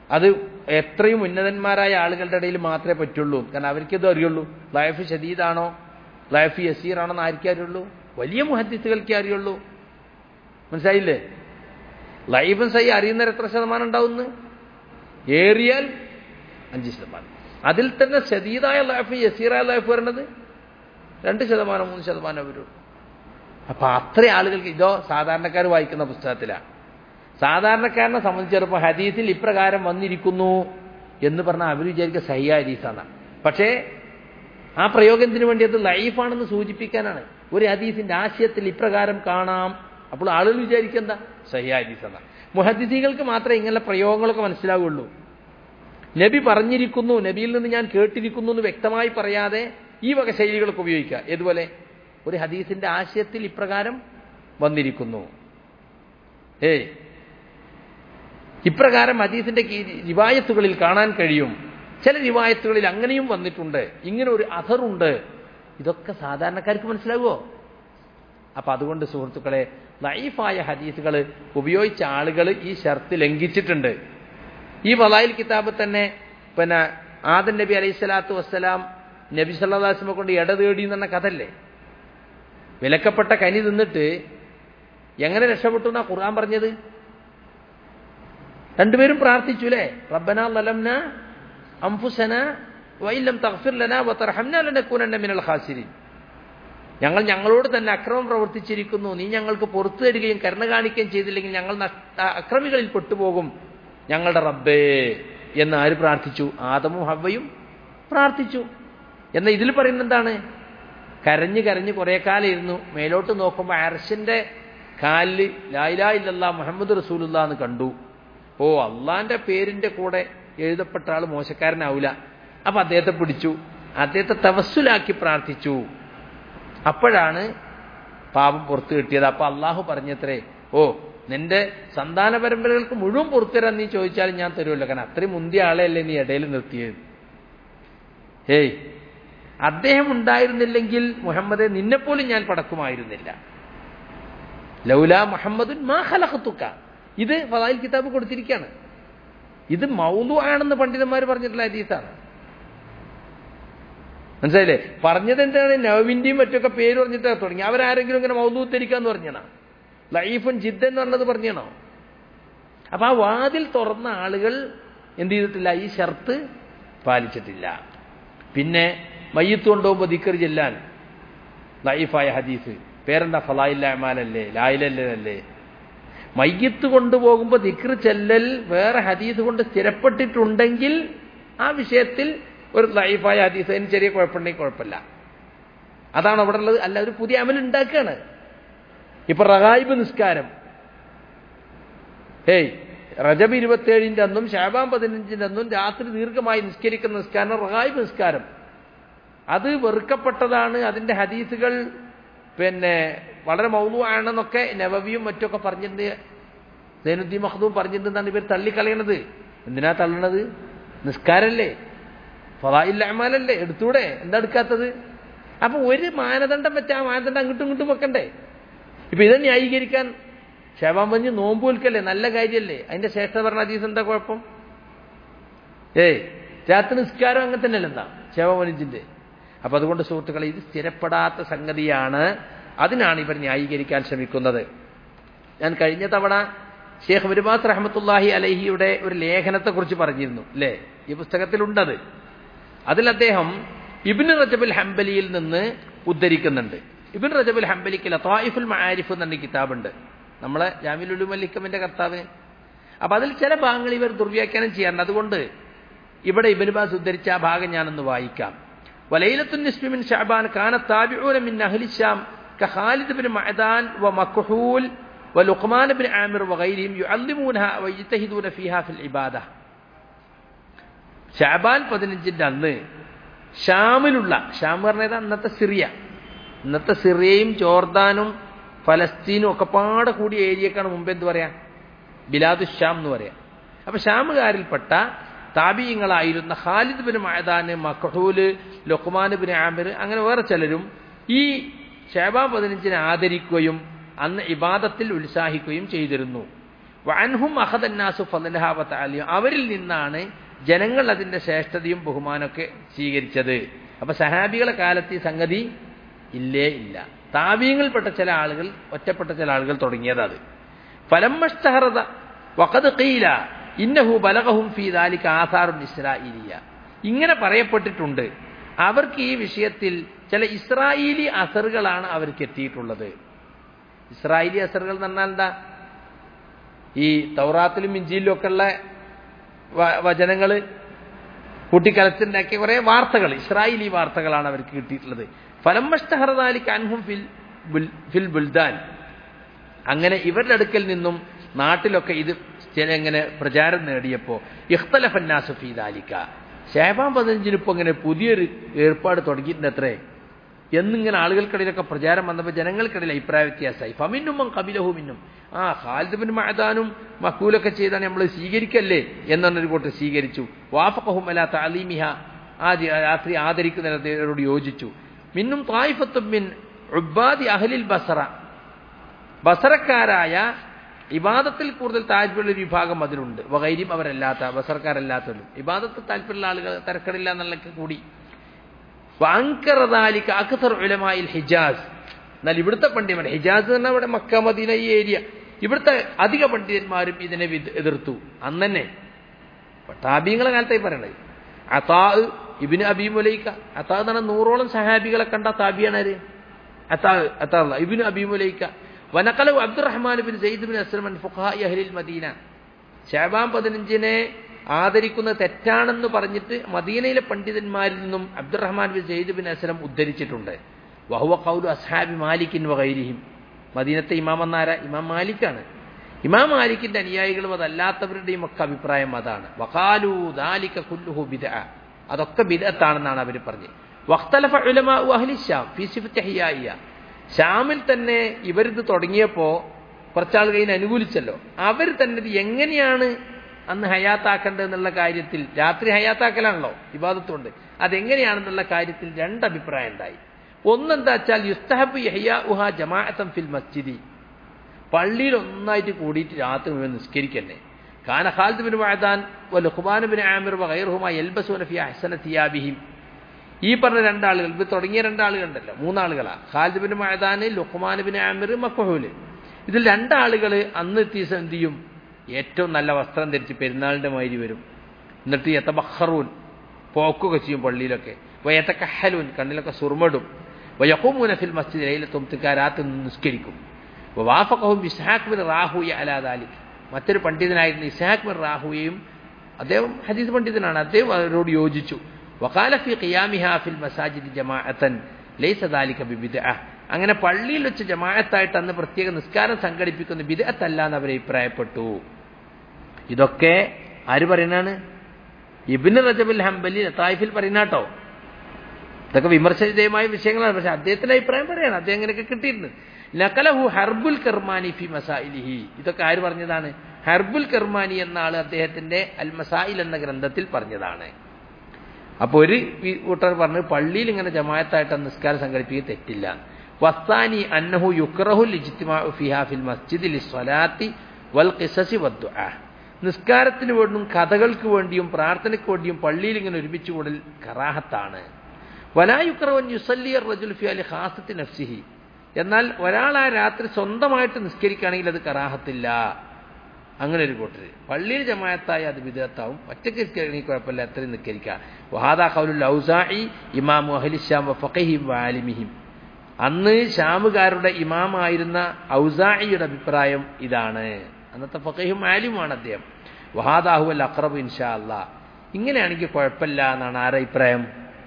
അത് എത്രയും ഉന്നതന്മാരായ ആളുകളുടെ ഇടയിൽ മാത്രമേ പറ്റുള്ളൂ കാരണം അവർക്കിത് അറിയുള്ളൂ ലൈഫ് ഷദീദാണോ ലൈഫ് യസീറാണോ എന്ന് ആർക്കേ അറിയുള്ളൂ വലിയ മുഹദ്ദിസുകൾക്കേ അറിയുള്ളൂ മനസ്സിലായില്ലേ ലൈഫും സൈ അറിയുന്നവർ എത്ര ശതമാനം ഉണ്ടാവുന്നു ഏറിയാൽ അഞ്ച് ശതമാനം അതിൽ തന്നെ ഷദീദായ ലൈഫ് യസീറായ ലൈഫ് വരുന്നത് രണ്ട് ശതമാനം മൂന്ന് ശതമാനം വരുള്ളൂ അപ്പൊ അത്ര ആളുകൾക്ക് ഇതോ സാധാരണക്കാർ വായിക്കുന്ന പുസ്തകത്തിലാണ് സാധാരണക്കാരനെ സംബന്ധിച്ചിടപ്പോൾ ഹദീസിൽ ഇപ്രകാരം വന്നിരിക്കുന്നു എന്ന് പറഞ്ഞാൽ അവർ വിചാരിക്കുക സഹ്യ ഹദീസാണ് പക്ഷേ ആ പ്രയോഗത്തിന് വേണ്ടി അത് ലൈഫാണെന്ന് സൂചിപ്പിക്കാനാണ് ഒരു ഹദീസിന്റെ ആശയത്തിൽ ഇപ്രകാരം കാണാം അപ്പോൾ ആളുകൾ വിചാരിക്കുക എന്താ സഹ്യ ഹദീസാണ് മുഹദ്ദീസികൾക്ക് മാത്രമേ ഇങ്ങനെ പ്രയോഗങ്ങളൊക്കെ മനസ്സിലാവുള്ളൂ നബി പറഞ്ഞിരിക്കുന്നു നബിയിൽ നിന്ന് ഞാൻ കേട്ടിരിക്കുന്നു എന്ന് വ്യക്തമായി പറയാതെ ഈ വക ശൈലികളൊക്കെ ഉപയോഗിക്കുക ഏതുപോലെ ഒരു ഹദീസിന്റെ ആശയത്തിൽ ഇപ്രകാരം വന്നിരിക്കുന്നു ഏയ് ഇപ്രകാരം ഹദീസിന്റെ റിവായത്തുകളിൽ കാണാൻ കഴിയും ചില റിവായത്തുകളിൽ അങ്ങനെയും വന്നിട്ടുണ്ട് ഇങ്ങനെ ഒരു അഥറുണ്ട് ഇതൊക്കെ സാധാരണക്കാർക്ക് മനസ്സിലാകുമോ അപ്പൊ അതുകൊണ്ട് സുഹൃത്തുക്കളെ ലൈഫായ ഹദീസുകൾ ഉപയോഗിച്ച ആളുകൾ ഈ ഷർത്ത് ലംഘിച്ചിട്ടുണ്ട് ഈ വലായിൽ കിതാബ് തന്നെ പിന്നെ ആദൻ നബി അലൈഹി സ്വലാത്തു വസ്സലാം നബി സല്ലാസ്മെ കൊണ്ട് ഇട തേടി എന്ന കഥല്ലേ വിലക്കപ്പെട്ട കനി തിന്നിട്ട് എങ്ങനെ രക്ഷപ്പെട്ടു എന്നാ ഖുർആൻ പറഞ്ഞത് രണ്ടുപേരും പ്രാർത്ഥിച്ചു അല്ലേ റബ്ബന ലലംന അംഫുസന വൈലം തഗ്ഫിർ ലന വതർഹംന ലനകൂനന്ന മിനൽ ഖാസിരിൻ ഞങ്ങൾ ഞങ്ങളോട് തന്നെ അക്രമം പ്രവർത്തിച്ചിരിക്കുന്നു നീ ഞങ്ങൾക്ക് പുറത്തു തരികയും കരുണ കാണിക്കുകയും ചെയ്തില്ലെങ്കിൽ ഞങ്ങൾ അക്രമികളിൽ പെട്ടുപോകും ഞങ്ങളുടെ റബ്ബേ എന്ന് ആര് പ്രാർത്ഥിച്ചു ആദമും ഹവ്വയും പ്രാർത്ഥിച്ചു എന്നാൽ ഇതിൽ പറയുന്ന എന്താണ് കരഞ്ഞ് കരഞ്ഞ് കുറെ കാലം ഇരുന്നു മേലോട്ട് നോക്കുമ്പോൾ അർശന്റെ കാലിൽ ലായിലാ ഇല്ലല്ലാ മുഹമ്മദ് റസൂലുള്ള എന്ന് കണ്ടു ഓ അള്ളാന്റെ പേരിന്റെ കൂടെ എഴുതപ്പെട്ട ആൾ മോശക്കാരനാവൂല അപ്പൊ അദ്ദേഹത്തെ പിടിച്ചു അദ്ദേഹത്തെ തവസ്സുലാക്കി പ്രാർത്ഥിച്ചു അപ്പോഴാണ് പാപം പുറത്തു കിട്ടിയത് അപ്പൊ അള്ളാഹു പറഞ്ഞത്രേ ഓ നിന്റെ സന്താന പരമ്പരകൾക്ക് മുഴുവൻ പുറത്തുതരാൻ നീ ചോദിച്ചാലും ഞാൻ തരുമല്ലോ കാരണം അത്രയും മുന്തിയ ആളെയല്ലേ നീ ഇടയിൽ നിർത്തിയത് ഏയ് അദ്ദേഹം ഉണ്ടായിരുന്നില്ലെങ്കിൽ മുഹമ്മദെ നിന്നെപ്പോലും ഞാൻ പടക്കുമായിരുന്നില്ല ലൗല മുഹമ്മദുൻ മാ ഖലഖത്തുക ഇത് ഫലായിൽ കിതാബ് കൊടുത്തിരിക്കുകയാണ് ഇത് മൗലു ആണെന്ന് പണ്ഡിതന്മാർ പറഞ്ഞിട്ടുള്ള ഹദീസാണ് മനസ്സിലായില്ലേ പറഞ്ഞത് എന്താണ് നവിന്റെയും മറ്റൊക്കെ പേര് പറഞ്ഞിട്ട് തുടങ്ങി അവരാരെങ്കിലും ഇങ്ങനെ മൗലു ഉദ്ധരിക്കാന്ന് പറഞ്ഞാണോ ലൈഫും ജിദ്ദൻ എന്ന് പറഞ്ഞത് പറഞ്ഞാണോ അപ്പൊ ആ വാതിൽ തുറന്ന ആളുകൾ എന്ത് ചെയ്തിട്ടില്ല ഈ ഷർത്ത് പാലിച്ചിട്ടില്ല പിന്നെ മയ്യത്ത് കൊണ്ടുപോകുമ്പോൾ ദിക്കർ ചെല്ലാൻ ലൈഫായ ഹദീസ് പേരെന്താ ഫലായില്ല അമാലല്ലേ ലായിലല്ലേ മയ്യത്ത് കൊണ്ടുപോകുമ്പോൾ ദിക്ർ ചെല്ലൽ വേറെ ഹദീസ് കൊണ്ട് സ്ഥിരപ്പെട്ടിട്ടുണ്ടെങ്കിൽ ആ വിഷയത്തിൽ ഒരു ലൈഫായ ഹദീസ് അതിന് ചെറിയ കുഴപ്പമുണ്ടെങ്കിൽ കുഴപ്പമില്ല അതാണ് അവിടെ ഉള്ളത് അല്ല ഒരു പുതിയ അമൽ ഉണ്ടാക്കുകയാണ് ഇപ്പൊ റഹായിബ് നിസ്കാരം ഏയ് റജബ് ഇരുപത്തിയേഴിന്റെ അന്നും ഷാബാൻ പതിനഞ്ചിന്റെ അന്നും രാത്രി ദീർഘമായി നിസ്കരിക്കുന്ന നിസ്കാരം റഹായിബ് നിസ്കാരം അത് വെറുക്കപ്പെട്ടതാണ് അതിന്റെ ഹദീസുകൾ പിന്നെ വളരെ മൗലുവാണെന്നൊക്കെ നവവിയും മറ്റൊക്കെ പറഞ്ഞിട്ടുണ്ട് സൈനുദ്ദീൻ മഹദൂം പറഞ്ഞിട്ടുണ്ടെന്നാണ് ഇവർ തള്ളിക്കളയണത് എന്തിനാ തള്ളണത് നിസ്കാരല്ലേ ഫലായില്ല അമാലല്ലേ എടുത്തൂടെ എന്താ എടുക്കാത്തത് അപ്പൊ ഒരു മാനദണ്ഡം വെച്ച ആ മാനദണ്ഡം അങ്ങോട്ടും ഇങ്ങോട്ടും വെക്കണ്ടേ ഇപ്പൊ ഇത് ന്യായീകരിക്കാൻ ക്ഷേമം പഞ്ഞ് നോമ്പ് വിൽക്കല്ലേ നല്ല കാര്യമല്ലേ അതിന്റെ ശ്രേഷ്ഠ പറഞ്ഞ ഹദീസ് എന്താ കുഴപ്പം ഏയ് രാത്രി നിസ്കാരം അങ്ങനെ തന്നെയല്ല എന്താ ക്ഷേമപഞ്ചിന്റെ അപ്പൊ അതുകൊണ്ട് സുഹൃത്തുക്കളെ ഇത് സ്ഥിരപ്പെടാത്ത സംഗതിയാണ് അതിനാണ് ഇവർ ന്യായീകരിക്കാൻ ശ്രമിക്കുന്നത് ഞാൻ കഴിഞ്ഞ തവണ ഷേഖ് മുരുമാസ് റഹമത്തുല്ലാഹി അലഹിയുടെ ഒരു ലേഖനത്തെക്കുറിച്ച് പറഞ്ഞിരുന്നു അല്ലേ ഈ പുസ്തകത്തിലുണ്ടത് അതിൽ അദ്ദേഹം ഇബിൻ റജബുൽ ഹംബലിയിൽ നിന്ന് ഉദ്ധരിക്കുന്നുണ്ട് ഇബിൻ റജബുൽ ഹംബലിക്ക് ലത്തായിഫുൽ മആരിഫ് എന്നൊരു കിതാബുണ്ട് നമ്മളെ ജാമിലുലു മല്ലിക്കമിന്റെ കർത്താവിന് അപ്പൊ അതിൽ ചില ഭാഗങ്ങൾ ഇവർ ദുർവ്യാഖ്യാനം ചെയ്യാറുണ്ട് അതുകൊണ്ട് ഇവിടെ ഇബിൻ ബാസ് ഉദ്ധരിച്ച ആ ഭാഗം ഞാനൊന്ന് വായിക്കാം വലൈലത്തുൻ നിസ്ബി മിൻ ഷഅബാൻ കാന താബിഊന മിൻ അഹ്ലി ശാം كخالد بن معدان ومكحول ولقمان بن عامر وغيرهم يعلمونها ويجتهدون فيها في العبادة ഷാബാൻ പതിനഞ്ചിന്റെ അന്ന് ഷാമിലുള്ള ഷാം പറഞ്ഞത് അന്നത്തെ സിറിയ ഇന്നത്തെ സിറിയയും ജോർദാനും ഫലസ്തീനും ഒക്കെ പാടെ കൂടിയ ഏരിയക്കാണ് മുമ്പ് എന്ത് പറയാ ബിലാദു ഷാം എന്ന് പറയാം അപ്പൊ ഷാമുകാരിൽപ്പെട്ട താബീയങ്ങളായിരുന്ന Khalid bin Madan Makhul Luqman bin Amir അങ്ങനെ വേറെ ചിലരും ഈ ഷേബാ പതിനഞ്ചിനെ ആദരിക്കുകയും അന്ന് ഇബാദത്തിൽ ഉത്സാഹിക്കുകയും ചെയ്തിരുന്നു വൻഹും അഹദന്നാസു ഫലഹാവത്ത് അലിയും അവരിൽ നിന്നാണ് ജനങ്ങൾ അതിന്റെ ശ്രേഷ്ഠതയും ബഹുമാനമൊക്കെ സ്വീകരിച്ചത് അപ്പൊ സഹാബികളെ കാലത്ത് ഈ സംഗതി ഇല്ലേ ഇല്ല താവീയങ്ങളിൽപ്പെട്ട ചില ആളുകൾ ഒറ്റപ്പെട്ട ചില ആളുകൾ തുടങ്ങിയത് അത് ഫലമ്മഷ്ടഹറത വഖദ് ഖീല ഇന്നഹു ബലഗഹും ഫീ ദാലിക ആസാറുൻ ഇസ്രാഈലിയ ഇങ്ങനെ പറയപ്പെട്ടിട്ടുണ്ട് അവർക്ക് ഈ വിഷയത്തിൽ ചില ഇസ്രായേലി അസറുകളാണ് അവർക്ക് എത്തിയിട്ടുള്ളത് ഇസ്രായേലി അസറുകൾ എന്ന് പറഞ്ഞാൽ എന്താ ഈ തൗറാത്തിലും ഇഞ്ചിയിലും ഒക്കെ ഉള്ള വചനങ്ങൾ കൂട്ടിക്കലച്ചുണ്ടാക്കിയ കുറെ വാർത്തകൾ ഇസ്രായേലി വാർത്തകളാണ് അവർക്ക് കിട്ടിയിട്ടുള്ളത് ഫലമ്മഷ്ടഹറദാലിക്ക് അൻഹും ഫിൽ ഫിൽ ബുൽദാൻ അങ്ങനെ ഇവരുടെ അടുക്കൽ നിന്നും നാട്ടിലൊക്കെ ഇത് ചില ഇങ്ങനെ പ്രചാരം നേടിയപ്പോൾ ഇഖ്തലഫന്നാസു ഫീ ദാലിക ശേബാൻ പതിനഞ്ചിന് ഇപ്പൊ ഇങ്ങനെ പുതിയൊരു ഏർപ്പാട് തുടങ്ങിയിട്ടുണ്ട് അത്രേ എന്നിങ്ങനെ ആളുകൾക്കിടയിലൊക്കെ പ്രചാരം വന്നപ്പോൾ ജനങ്ങൾക്കിടയിൽ അഭിപ്രായ വ്യത്യാസമായി ഫമിന്നുമ്മം കപിലഹുമിന്നും ആ ഖാലിദ് ബിൻ മഅദാനും മക്കൂലൊക്കെ ചെയ്താണ് നമ്മൾ സ്വീകരിക്കല്ലേ എന്നൊരു കൂട്ടർ സ്വീകരിച്ചു വാഫഖഹും അലാ തഅലീമിഹ ആ രാത്രി ആദരിക്കുന്നവരോട് യോജിച്ചു മിന്നും തായിഫത്തും മിൻ ഉബ്ബാദി അഹ്ലിൽ ബസറ ബസറക്കാരായ ഇബാദത്തിൽ കൂടുതൽ താല്പര്യമുള്ള ഒരു വിഭാഗം അതിലുണ്ട് വകൈര്യം അവരല്ലാത്ത ബസർക്കാരല്ലാത്തവരും ഇബാദത്തിൽ താല്പര്യമുള്ള ആളുകൾ തിരക്കടില്ല എന്നുള്ളൊക്കെ കൂടി വാങ്കറദാലിക്ക് അക്സർ ഉലമായിൽ ഹിജാസ് എന്നാൽ ഇവിടുത്തെ പണ്ഡിതന്മാർ ഹിജാസ് എന്ന് ഇവിടെ മക്ക മദീന ഈ ഏരിയ ഇവിടുത്തെ അധിക പണ്ഡിതന്മാരും ഇതിനെ എതിർത്തു അന്ന് തന്നെ താബീങ്ങളെ കാലത്തായി പറയണത് അതാ ഇബിന് അബീമുലൈക്ക അതാ എന്ന് പറഞ്ഞാൽ നൂറോളം സഹാബികളെ കണ്ട താബിയാണ് ആര് അതാ അതാ ഇബിന് അബീമുലൈക്ക വനക്കലവ് അബ്ദുറഹ്മാൻ ബിൻ സെയ്ദ് ബിൻ അസ്ലമൻ ഫുഖായി അഹ്ലിൽ മദീന ഷാബാൻ പതിനഞ്ചിനെ ആദരിക്കുന്നത് തെറ്റാണെന്ന് പറഞ്ഞിട്ട് മദീനയിലെ പണ്ഡിതന്മാരിൽ നിന്നും Abdurrahman bin Zaid bin Aslam ഉദ്ധരിച്ചിട്ടുണ്ട് വഹുവ കൗലു അസ്ഹാബി മാലിക്കിൻ വകൈരിഹിം മദീനത്തെ ഇമാം എന്നാര ഇമാം മാലിക്കാണ് ഇമാം മാലിക്കിന്റെ അനുയായികളും അതല്ലാത്തവരുടെയും ഒക്കെ അഭിപ്രായം അതാണ് വഖാലു ദാലിക കുല്ലുഹു ബിദ അതൊക്കെ ബിദത്താണെന്നാണ് അവർ പറഞ്ഞത് വഖ്തലഫ ഉലമാ അഹ്ലി ശാം ഫീ സിഫത്തി ഹിയായിയ ഷാമിൽ തന്നെ ഇവരിത് തുടങ്ങിയപ്പോൾ കുറച്ചാളുകൾ ഇതിനെ അനുകൂലിച്ചല്ലോ അവർ തന്നെ ഇത് എങ്ങനെയാണ് അന്ന് ഹയാത്താക്കേണ്ടത് എന്നുള്ള കാര്യത്തിൽ രാത്രി ഹയാത്താക്കലാണല്ലോ വിവാദത്തുണ്ട് അതെങ്ങനെയാണെന്നുള്ള കാര്യത്തിൽ രണ്ട് അഭിപ്രായം ഉണ്ടായി ഒന്നെന്താ വെച്ചാൽ യുസ്തഹബ് യഹ്യാ ഉഹ ജമാഅത്തം ഫിൽ മസ്ജിദി പള്ളിയിൽ ഒന്നായിട്ട് കൂടിയിട്ട് രാത്രി മുഴുവൻ നിസ്കരിക്കന്നെ കാന ഖാലിദ് ബിൻ വഅദാൻ വ ലുഖ്മാൻ ബിൻ ആമിർ വ ഗൈറുഹുമ യൽബസൂന ഫി അഹ്സന തിയാബിഹിം ഈ പറഞ്ഞ രണ്ടാളുകൾ ഇത് തുടങ്ങിയ രണ്ടാളുകളുണ്ടല്ലോ മൂന്നാളുകളാ Khalid bin Madan Luqman bin Amir Makhul ഇതിൽ രണ്ടാളുകൾ അന്ന് എത്തിയ എന്ത് ചെയ്യും ഏറ്റവും നല്ല വസ്ത്രം ധരിച്ച് പെരുന്നാളിന്റെ മാതിരി വരും എന്നിട്ട് യത്തബഹറൂൻ പോക്കൊക്കെ ചെയ്യും പള്ളിയിലൊക്കെ വയത്തക്കഹലൂൻ കണ്ണിലൊക്കെ സുർമടും വയഹൂമൂന ഫിൽ മസ്ജിദ് ലൈലത്തൊത്തുകാരാത്ത് നിസ്കരിക്കും വാഫഖഹും ഇസ്ഹാഖ് ബിൻ റാഹുയ അലാദാലിക് മറ്റൊരു പണ്ഡിതനായിരുന്ന ഇസ്ഹാഖ് ബിൻ റാഹുയയും അദ്ദേഹം ഹദീസ് പണ്ഡിതനാണ് അദ്ദേഹം അവരോട് യോജിച്ചു വഖാല ഫി ഖിയാമിഹ ഫിൽ മസാജിദ് ജമാഅത്തൻ ലൈസ ദാലിക ബിബിദ്അ അങ്ങനെ പള്ളിയിൽ വെച്ച് ജമാഅത്തായിട്ട് അന്ന് പ്രത്യേക നിസ്കാരം സംഘടിപ്പിക്കുന്ന ബിദ്അത്തല്ല എന്ന് അവർ അഭിപ്രായപ്പെട്ടു ഇതൊക്കെ ആര് പറയുന്നതാണ് ഇബിന് റജബുൽ ഹംബലി തായിഫിൽ പറയുന്നാട്ടോ ഇതൊക്കെ വിമർശനീയമായ വിഷയങ്ങളാണ് പക്ഷെ അദ്ദേഹത്തിന്റെ അഭിപ്രായം പറയാണ് അദ്ദേഹം ഇങ്ങനെയൊക്കെ കിട്ടിയിട്ടുണ്ട് നക്കലഹു ഹർബുൽ കർമാനി ഫി മസായിലിഹി ഇതൊക്കെ ആര് പറഞ്ഞതാണ് ഹർബുൽ കർമാനി എന്ന ആള് അദ്ദേഹത്തിന്റെ അൽ മസായിൽ എന്ന ഗ്രന്ഥത്തിൽ പറഞ്ഞതാണ് അപ്പോൾ ഒരു കൂട്ടർ പറഞ്ഞു പള്ളിയിൽ ഇങ്ങനെ ജമായത്തായിട്ട് നിസ്കാരം സംഘടിപ്പിക്കുക തെറ്റില്ല വസ്താനി അന്നഹു യുക്രഹുൽ ഇജ്തിമാ ഫിഹാ ഫിൽ മസ്ജിദി ലിസ്വലാത്തി വൽ ഖിസസി വദ്ദുആ നിസ്കാരത്തിന് വേണ്ടിയും കഥകൾക്ക് വേണ്ടിയും പ്രാർത്ഥനയ്ക്ക് വേണ്ടിയും പള്ളിയിൽ ഇങ്ങനെ ഒരുമിച്ച് കൂടൽ കറാഹത്താണ് വലായുക്രവൻ യുസല്ലിയർ റജുൽ ഫി അലി ഖാസത്തി നഫ്സിഹി എന്നാൽ ഒരാൾ ആ രാത്രി സ്വന്തമായിട്ട് നിസ്കരിക്കുകയാണെങ്കിൽ അത് കറാഹത്തില്ല അങ്ങനെ ഒരു കൂട്ടർ പള്ളിയിൽ ജമായത്തായി അത് വിധേയത്താവും ഒറ്റയ്ക്ക് നിസ്കരിക്കണമെങ്കിൽ കുഴപ്പമില്ല അത്രയും നിസ്കരിക്കുക വഹാദാ ഖൗലുൽ ഔസാഇ ഇമാമു അഹ്ലിശ്യാം ഫഖഹിം വാലിമിഹിം അന്ന് ഷാമുകാരുടെ ഇമാമായിരുന്ന ഔസായിയുടെ അഭിപ്രായം ഇതാണ് അന്നത്തെ ഫഖഹിം ആലിമാണ് അദ്ദേഹം വഹാദാഹു അൽ അഖറബ് ഇൻഷാ അല്ലാ ഇങ്ങനെയാണെങ്കിൽ കുഴപ്പമില്ല എന്നാണ് ആരുടെ അഭിപ്രായം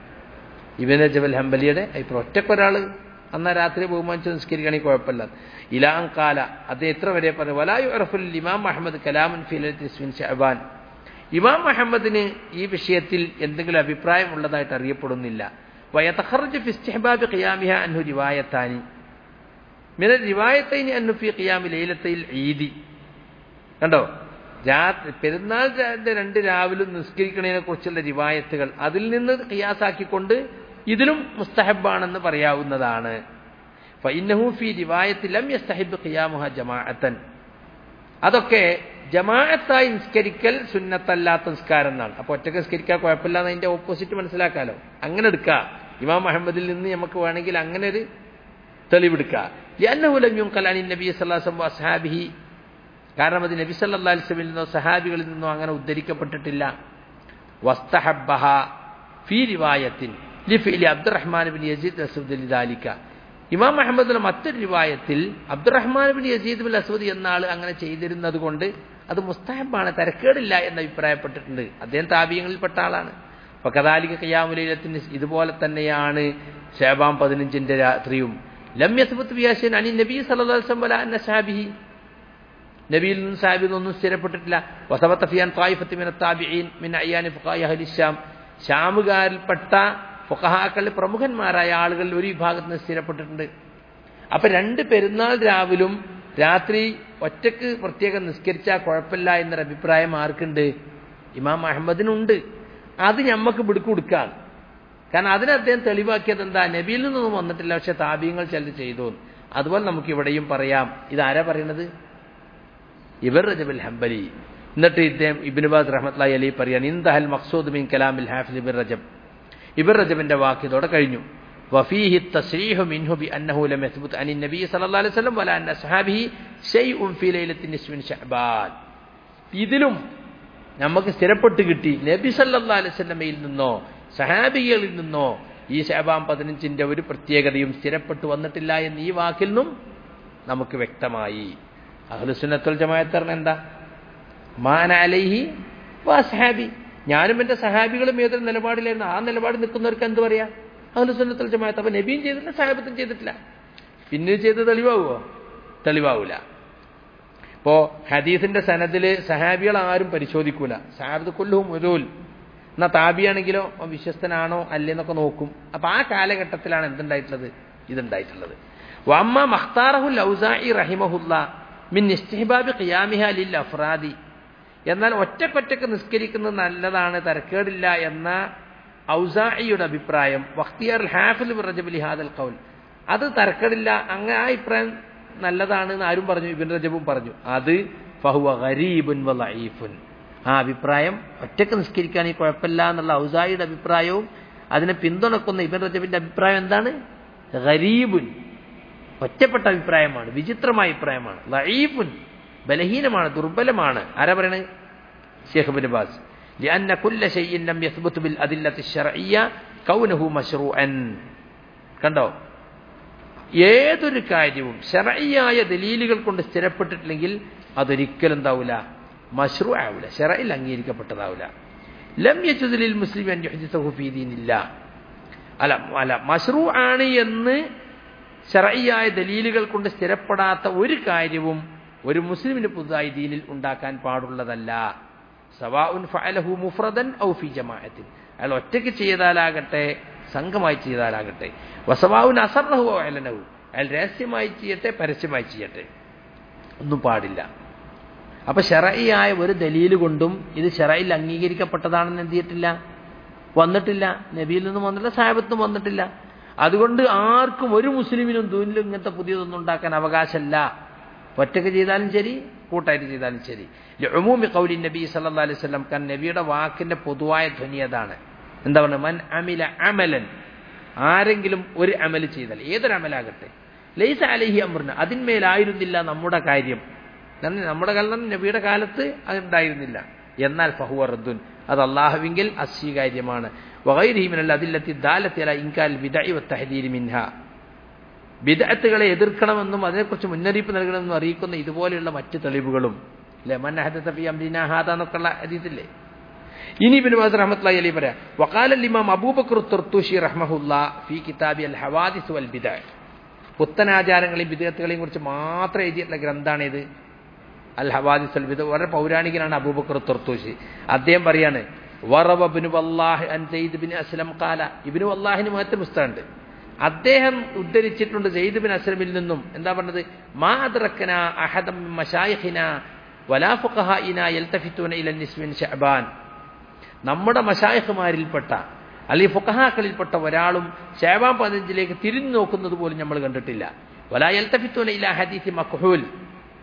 ഇബിന് ജബൽ ഹംബലിയുടെ അഭിപ്രായം ഒറ്റക്കൊരാൾ അന്നാ രാത്രി ബഹുമാനിച്ച് നിസ്കരിക്കുകയാണെങ്കിൽ കുഴപ്പമില്ല ഇലാം കാല അത് എത്ര വരെ പറഞ്ഞു വലായു അറഫുൽ ഇമാം അഹമ്മദ് കലാമൻ ഫിലിൻ ഷഹബാൻ ഇമാം അഹമ്മദിന് ഈ വിഷയത്തിൽ എന്തെങ്കിലും അഭിപ്രായം ഉള്ളതായിട്ട് അറിയപ്പെടുന്നില്ല വയതഖറജ് ഫി ഇസ്തിഹ്ബാബി ഖിയാമിഹ അൻഹു റിവായത്താനി മിന റിവായത്തൈനി അൻഹു ഫി ഖിയാമി ലൈലത്തൈൽ ഈദി കണ്ടോ രാത്രി പെരുന്നാൾ രണ്ട് രാവിലും നിസ്കരിക്കുന്നതിനെ കുറിച്ചുള്ള റിവായത്തുകൾ അതിൽ നിന്ന് ഖിയാസാക്കിക്കൊണ്ട് ഇതിലും മുസ്തഹബാണെന്ന് പറയാവുന്നതാണ് ഫൈനഹു ഫി റിവായത്തിൽ ലം യസ്തഹിബ് ഖിയാമുഹ ജമാഅത്തൻ അതൊക്കെ ജമാഅത്തായി നിസ്കരിക്കൽ സുന്നത്തല്ലാത്ത നിസ്കാരം എന്നാണ് അപ്പൊ ഒറ്റക്ക് നിസ്കരിക്കാൻ കുഴപ്പമില്ല എന്നതിന്റെ ഓപ്പോസിറ്റ് മനസ്സിലാക്കാലോ അങ്ങനെ എടുക്കുക ഇമാം അഹമ്മദിൽ നിന്ന് നമുക്ക് വേണമെങ്കിൽ അങ്ങനെ ഒരു തെളിവെടുക്കുക ലിയന്നഹുലം കലാനി നബി സല്ലാസം അസ്ഹാബിഹി കാരണം അത് നബി സല്ലാ അലിസ്ലമിൽ നിന്നോ സഹാബികളിൽ നിന്നോ അങ്ങനെ ഉദ്ധരിക്കപ്പെട്ടിട്ടില്ല വസ്തഹബഹ ഫി റിവായത്തിൻ ലിഫിലി അബ്ദുറഹ്മാൻ ബിൻ യസീദ് അസദ് അലിദാലിക്ക ഇമാം അഹമ്മദിലെ മറ്റൊരു റിവായത്തിൽ Abdurrahman bin Yazid bin Asad എന്ന ആൾ അങ്ങനെ ചെയ്തിരുന്നത് കൊണ്ട് അത് മുസ്തഹബാണ് തരക്കേടില്ല എന്ന് അഭിപ്രായപ്പെട്ടിട്ടുണ്ട് അദ്ദേഹം താപീയങ്ങളിൽപ്പെട്ട ആളാണ് അപ്പൊ കഥാലിക കയ്യാമുലത്തിന് ഇതുപോലെ തന്നെയാണ് ഷേബാം പതിനഞ്ചിന്റെ രാത്രിയും ലമ്യസ്ബത്ത് വിയാശൻ അനി നബി സല്ലാസ്ലം വല അന്ന ഷാബിഹി നബിയിൽ നിന്നും സാഹിബിൽ നിന്നും സ്ഥിരപ്പെട്ടിട്ടില്ല വസബത്ത ഫിയാൻ തായിഫത്തി മിന താബിഈൻ മിൻ അയ്യാനി ഫുഖായി അഹ്ലി ശ്യാം ഷാമുകാരിൽപ്പെട്ട ഫുഖഹാക്കളിൽ പ്രമുഖന്മാരായ ആളുകളിൽ ഒരു വിഭാഗത്തിൽ നിന്ന് സ്ഥിരപ്പെട്ടിട്ടുണ്ട് അപ്പൊ രണ്ട് പെരുന്നാൾ രാവിലും രാത്രി ഒറ്റക്ക് പ്രത്യേകം നിസ്കരിച്ചാൽ കുഴപ്പമില്ല എന്നൊരു അഭിപ്രായം ആർക്കുണ്ട് ഇമാം അഹമ്മദിനുണ്ട് അത് ഞമ്മക്ക് പിടിക്കു കൊടുക്കാൻ കാരണം അതിന് അദ്ദേഹം തെളിവാക്കിയത് എന്താ നബിയിൽ നിന്നൊന്നും വന്നിട്ടില്ല പക്ഷെ താപീയങ്ങൾ ചിലത് ചെയ്തു അതുപോലെ നമുക്ക് ഇവിടെയും പറയാം ഇതാരാ പറയണത് ഇബർ റജബുൽ ഹംബലി എന്നിട്ട് ഇദ്ദേഹം ഇബിനുബാസ് റഹ്മത്ലായി അലി പറയാൻ ഇന്ദഹൽ മഖ്സൂദ് മിൻ കലാമിൽ ഹാഫിൽ ഇബിർ റജബ് ഇബിർ റജബിന്റെ വാക്യത്തോടെ കഴിഞ്ഞു وفيه التصريح منه بأنه لم يثبت عن النبي صلى الله عليه وسلم ولا أن أصحابه شيء في ليلة النصف من شعبان ഇതിലും നമുക്ക് സ്ഥിരപ്പെട്ട് കിട്ടി നബി സല്ലാ അലൈവല്ലമയിൽ നിന്നോ സഹാബികളിൽ നിന്നോ ഈ ശാബാം പതിനഞ്ചിന്റെ ഒരു പ്രത്യേകതയും സ്ഥിരപ്പെട്ടു വന്നിട്ടില്ല എന്ന് ഈ വാക്കിൽ നിന്നും നമുക്ക് വ്യക്തമായി അഹ്ലുസുന്നത്തുൽ ജമാഅത്തറിന് എന്താ മാന അലൈഹി സഹാബി ഞാനും എന്റെ സഹാബികളും ഏതൊരു നിലപാടിലായിരുന്നു ആ നിലപാട് നിൽക്കുന്നവർക്ക് എന്ത് പറയാ അഹ്ലുസുന്നത്തുൽ ജമാഅത്ത് അപ്പൊ നബിയും ചെയ്തിട്ടില്ല സഹാബത്തും ചെയ്തിട്ടില്ല പിന്നെ ചെയ്ത് തെളിവാകുമോ തെളിവാവൂല ഇപ്പോ ഹദീസിന്റെ സനദില് സഹാബികൾ ആരും പരിശോധിക്കൂല സഹാബത്ത് കൊല്ലും ഒരുൽ എന്നാ താബിയാണെങ്കിലോ വിശ്വസ്തനാണോ അല്ലേന്നൊക്കെ നോക്കും അപ്പൊ ആ കാലഘട്ടത്തിലാണ് എന്തുണ്ടായിട്ടുള്ളത് ഇതുണ്ടായിട്ടുള്ളത് വമ്മ മഖ്താറഹുൽ ഔസായി റഹിമഹുല്ല മിൻ ഇസ്തിഹബാബി ഖിയാമിഹ ലിൽ അഫ്രാദി എന്നാൽ ഒറ്റക്കൊറ്റക്ക് നിസ്കരിക്കുന്നത് നല്ലതാണ് തരക്കേടില്ല എന്ന ഔസായിയുടെ അഭിപ്രായം വഖ്തിയാർ ഹാഫിൽ റജബ് ഹാദൽ ഖൗൽ അത് തരക്കേടില്ല അങ്ങനെ ആ അഭിപ്രായം നല്ലതാണ് എന്ന് ആരും പറഞ്ഞു ഇബിൻ റജബും പറഞ്ഞു അത് ഫഹുവ ഗരീബുൻ വലഈഫുൻ ആ അഭിപ്രായം ഒറ്റക്ക് നിസ്കരിക്കാൻ ഈ കുഴപ്പമില്ല എന്നുള്ള ഔസായിയുടെ അഭിപ്രായവും അതിനെ പിന്തുണക്കുന്ന ഇബിൻ റജബിന്റെ അഭിപ്രായം എന്താണ് ഗരീബുൻ ഒറ്റപ്പെട്ട അഭിപ്രായമാണ് വിചിത്രമായ അഭിപ്രായമാണ് ലഈഫുൻ ബലഹീനമാണ് ദുർബലമാണ് ആരാ പറയണത് ഷേഖ് ബിൻ ബാസ് لأن كل شيء لم يثبت بالأدلة الشرعية كونه مشروعا കണ്ടോ ഏതൊരു കാര്യവും ശരയ്യായ ദലീലുകൾ കൊണ്ട് സ്ഥിരപ്പെട്ടിട്ടില്ലെങ്കിൽ അതൊരിക്കലും എന്താവൂല മഷ്റൂ ആവൂല ഷെറയിൽ അംഗീകരിക്കപ്പെട്ടതാവൂല ലം യജുദലിൽ മുസ്ലിം അന്യഹദിസഹുഫീദീനില്ല അല്ല അല്ല മഷ്റൂ ആണ് എന്ന് ഷറയ്യായ ദലീലുകൾ കൊണ്ട് സ്ഥിരപ്പെടാത്ത ഒരു കാര്യവും ഒരു മുസ്ലിമിന് പുതുതായി ദീനിൽ ഉണ്ടാക്കാൻ പാടുള്ളതല്ല സവാഉൻ ഫഅലഹു മുഫ്രദൻ ഔ ഫി ജമാഅത്തിൻ അയാൾ ഒറ്റയ്ക്ക് ചെയ്താലാകട്ടെ സംഘമായി ചെയ്താലാകട്ടെ വസവാഉൻ അസറഹു അലനഹു അയാൾ രഹസ്യമായി ചെയ്യട്ടെ പരസ്യമായി ചെയ്യട്ടെ ഒന്നും പാടില്ല അപ്പൊ ഷെറയായ ഒരു ദലീല് കൊണ്ടും ഇത് ഷെറയിൽ അംഗീകരിക്കപ്പെട്ടതാണെന്ന് എന്ത് ചെയ്തിട്ടില്ല വന്നിട്ടില്ല നബിയിൽ നിന്നും വന്നിട്ടില്ല സാഹിബത്തും വന്നിട്ടില്ല അതുകൊണ്ട് ആർക്കും ഒരു മുസ്ലിമിനും ദൂനിലും ഇങ്ങനത്തെ പുതിയതൊന്നും ഉണ്ടാക്കാൻ അവകാശമല്ല ഒറ്റക്ക് ചെയ്താലും ശരി കൂട്ടായിട്ട് ചെയ്താലും ശരി ഉമൂമി കൗലി നബി സല്ലാ അലൈഹി സ്വലം കാരണം നബിയുടെ വാക്കിന്റെ പൊതുവായ ധ്വനി അതാണ് എന്താ പറയുക മൻ അമില അമലൻ ആരെങ്കിലും ഒരു അമല് ചെയ്താൽ ഏതൊരു അമലാകട്ടെ ലൈസ അലഹി അമൃന അതിന്മേലായിരുന്നില്ല നമ്മുടെ കാര്യം നമ്മുടെ കാലം നബിയുടെ കാലത്ത് അതുണ്ടായിരുന്നില്ല എന്നാൽ ഫഹുവ റദ്ദുൻ അത് അള്ളാഹുവിങ്കിൽ അസ്വീകാര്യമാണ് വകൈരീമിനല്ല അതിലെത്തി ദാലത്തില ഇൻകാൽ വിദൈ തഹദീരി മിൻഹ ബിദഅത്തുകളെ എതിർക്കണമെന്നും അതിനെക്കുറിച്ച് മുന്നറിയിപ്പ് നൽകണമെന്നും അറിയിക്കുന്ന ഇതുപോലെയുള്ള മറ്റ് തെളിവുകളും ലെമൻ അഹദഫി അംരിനാഹാദ എന്നൊക്കെയുള്ള അതീതില്ലേ ഇനി ബിൻ വാസ് റഹ്മത്തുള്ളാഹി അലൈഹി പറയാം വഖാല ഇമാം അബൂബക്കർ തുർത്തുഷി റഹ്മഹുല്ല ഫി കിതാബി അൽ ഹവാദിസ് വൽ ബിദഅ പുത്തനാചാരങ്ങളെയും ബിദഅത്തുകളെയും കുറിച്ച് മാത്രം എഴുതിയിട്ടുള്ള ഗ്രന്ഥാണിത് അൽ ഹവാദിസ് വൽ ബിദഅ വളരെ പൗരാണികനാണ് അബൂബക്കർ തുർത്തുഷി അദ്ദേഹം പറയാണ് വറവ ബിനു വല്ലാഹ് അൻ സെയ്ദ് ബിൻ അസ്ലം ഖാല ഇബ്നു വല്ലാഹിന് മഹത്വ പുസ്തകമുണ്ട് അദ്ദേഹം ഉദ്ധരിച്ചിട്ടുണ്ട് സെയ്ദ് ബിൻ അസ്ലമിൽ നിന്നും എന്താ പറഞ്ഞത് മാ അദ്റക്കന അഹദം മശായിഖിന വലാ ഫുഖഹാഇന യൽതഫിത്തുന ഇല നിസ്മിൻ ശഅബാൻ നമ്മുടെ മശായഖുമാരിൽപ്പെട്ട അല്ലെങ്കിൽ ഫുഖഹാക്കളിൽപ്പെട്ട ഒരാളും ഷാബാൻ പതിനഞ്ചിലേക്ക് തിരിഞ്ഞു നോക്കുന്നത് പോലും നമ്മൾ കണ്ടിട്ടില്ല വലാ യൽതഫിത്തുന ഇല ഹദീസി മഖ്ഹൂൽ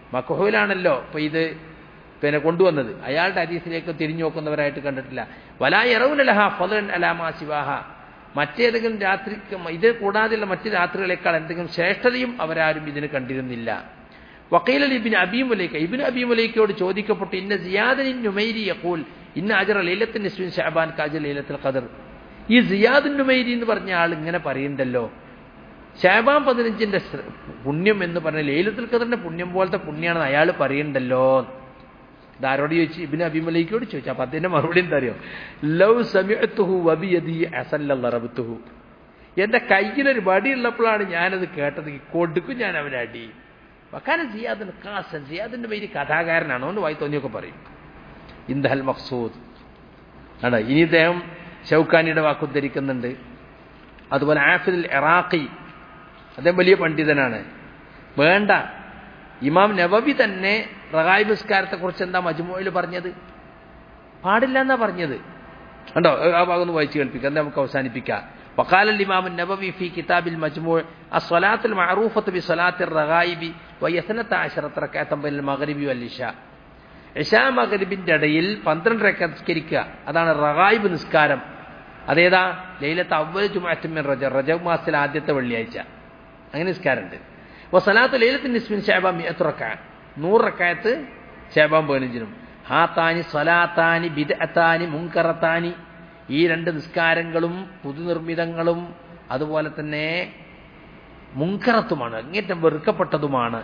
മക്കഹൂലാണല്ലോ ഇപ്പൊ ഇത് പിന്നെ കൊണ്ടുവന്നത് അയാളുടെ ഹദീസിലേക്ക് തിരിഞ്ഞു നോക്കുന്നവരായിട്ട് കണ്ടിട്ടില്ല വലായറവുലഹ ഫലൻ അലാമാ ശിവാഹ മറ്റേതെങ്കിലും രാത്രി ഇത് കൂടാതെയുള്ള മറ്റ് രാത്രികളെക്കാൾ എന്തെങ്കിലും ശ്രേഷ്ഠതയും അവരാരും ഇതിന് കണ്ടിരുന്നില്ല വക്കീലൽ ഇബിൻ അബീമുലൈക്ക ഇബിൻ അബീമുലൈക്കയോട് ചോദിക്കപ്പെട്ടു ഇന്ന സിയാദിൻ നുമൈരി യഖൂൽ ഇന്ന അജറ ലൈലത്തിൻ നിസ്വിൻ ഷാബാൻ കാജ ലൈലത്തുൽ ഖദർ ഈ സിയാദുൻ നുമൈരി എന്ന് പറഞ്ഞ ആൾ ഇങ്ങനെ പറയുന്നുണ്ടല്ലോ ഷാബാൻ പതിനഞ്ചിന്റെ പുണ്യം എന്ന് പറഞ്ഞ ലൈലത്തുൽ ഖദറിന്റെ പുണ്യം പോലത്തെ പുണ്യമാണെന്ന് അയാൾ പറയുന്നുണ്ടല്ലോ ഇതാരോട് ചോദിച്ചു ഇബിന് അബിമലൈക്കോട് ചോദിച്ചു അപ്പൊ അതിന്റെ മറുപടി എന്താ അറിയോ ലവ് സമയത്തുഹു വബിയതി അസല്ലറബത്തുഹു എന്റെ കയ്യിലൊരു വടിയുള്ളപ്പോഴാണ് ഞാനത് കേട്ടത് കൊടുക്കും ഞാൻ അവനെ അടി വക്കാന സിയാദിന് കാസൻ സിയാദിന്റെ പേര് കഥാകാരനാണ് അതുകൊണ്ട് വായി തോന്നിയൊക്കെ പറയും ഇന്ദഹൽ മഖ്സൂദ് ആണ് ഇനി ഇദ്ദേഹം ഷൗക്കാനിയുടെ വാക്കുദ്ധരിക്കുന്നുണ്ട് അതുപോലെ ആഫിൽ ഇറാഖി അദ്ദേഹം വലിയ പണ്ഡിതനാണ് വേണ്ട ഇമാം നവവി തന്നെ റഹായ് നിസ്കാരത്തെ കുറിച്ച് എന്താ മജ്മോയിൽ പറഞ്ഞത് പാടില്ല എന്നാ പറഞ്ഞത് കണ്ടോ ആ ഭാഗം ഒന്ന് വായിച്ചു കേൾപ്പിക്കാം എന്താ നമുക്ക് അവസാനിപ്പിക്കാം وقال الإمام النووي في كتاب المجموع الصلاة المعروفة بصلاة الرغائب وهي اثنتا عشرة ركعة بين المغرب والعشاء ഇഷാ മകരിബിന്റെ ഇടയിൽ പന്ത്രണ്ട് റക്ക നിസ്കരിക്കുക അതാണ് റഗായിബ് നിസ്കാരം അതേതാ ലൈലത്ത് അവൽ ജുമാറ്റുമിൻ റജ റജബ് മാസത്തിലെ ആദ്യത്തെ വെള്ളിയാഴ്ച അങ്ങനെ നിസ്കാരമുണ്ട് അപ്പോൾ സലാത്ത് ലൈലത്തിൻ നിസ്മിൻ ഷാബാം എത്രക്ക നൂറ് റക്കായത്ത് ഷാബാം പതിനഞ്ചിനും ഹാത്താനി സ്വലാത്താനി ബിദഅത്താനി മുൻകറത്താനി ഈ രണ്ട് നിസ്കാരങ്ങളും പുതുനിർമ്മിതങ്ങളും അതുപോലെ തന്നെ മുൻകറത്തുമാണ് അങ്ങേറ്റം വെറുക്കപ്പെട്ടതുമാണ്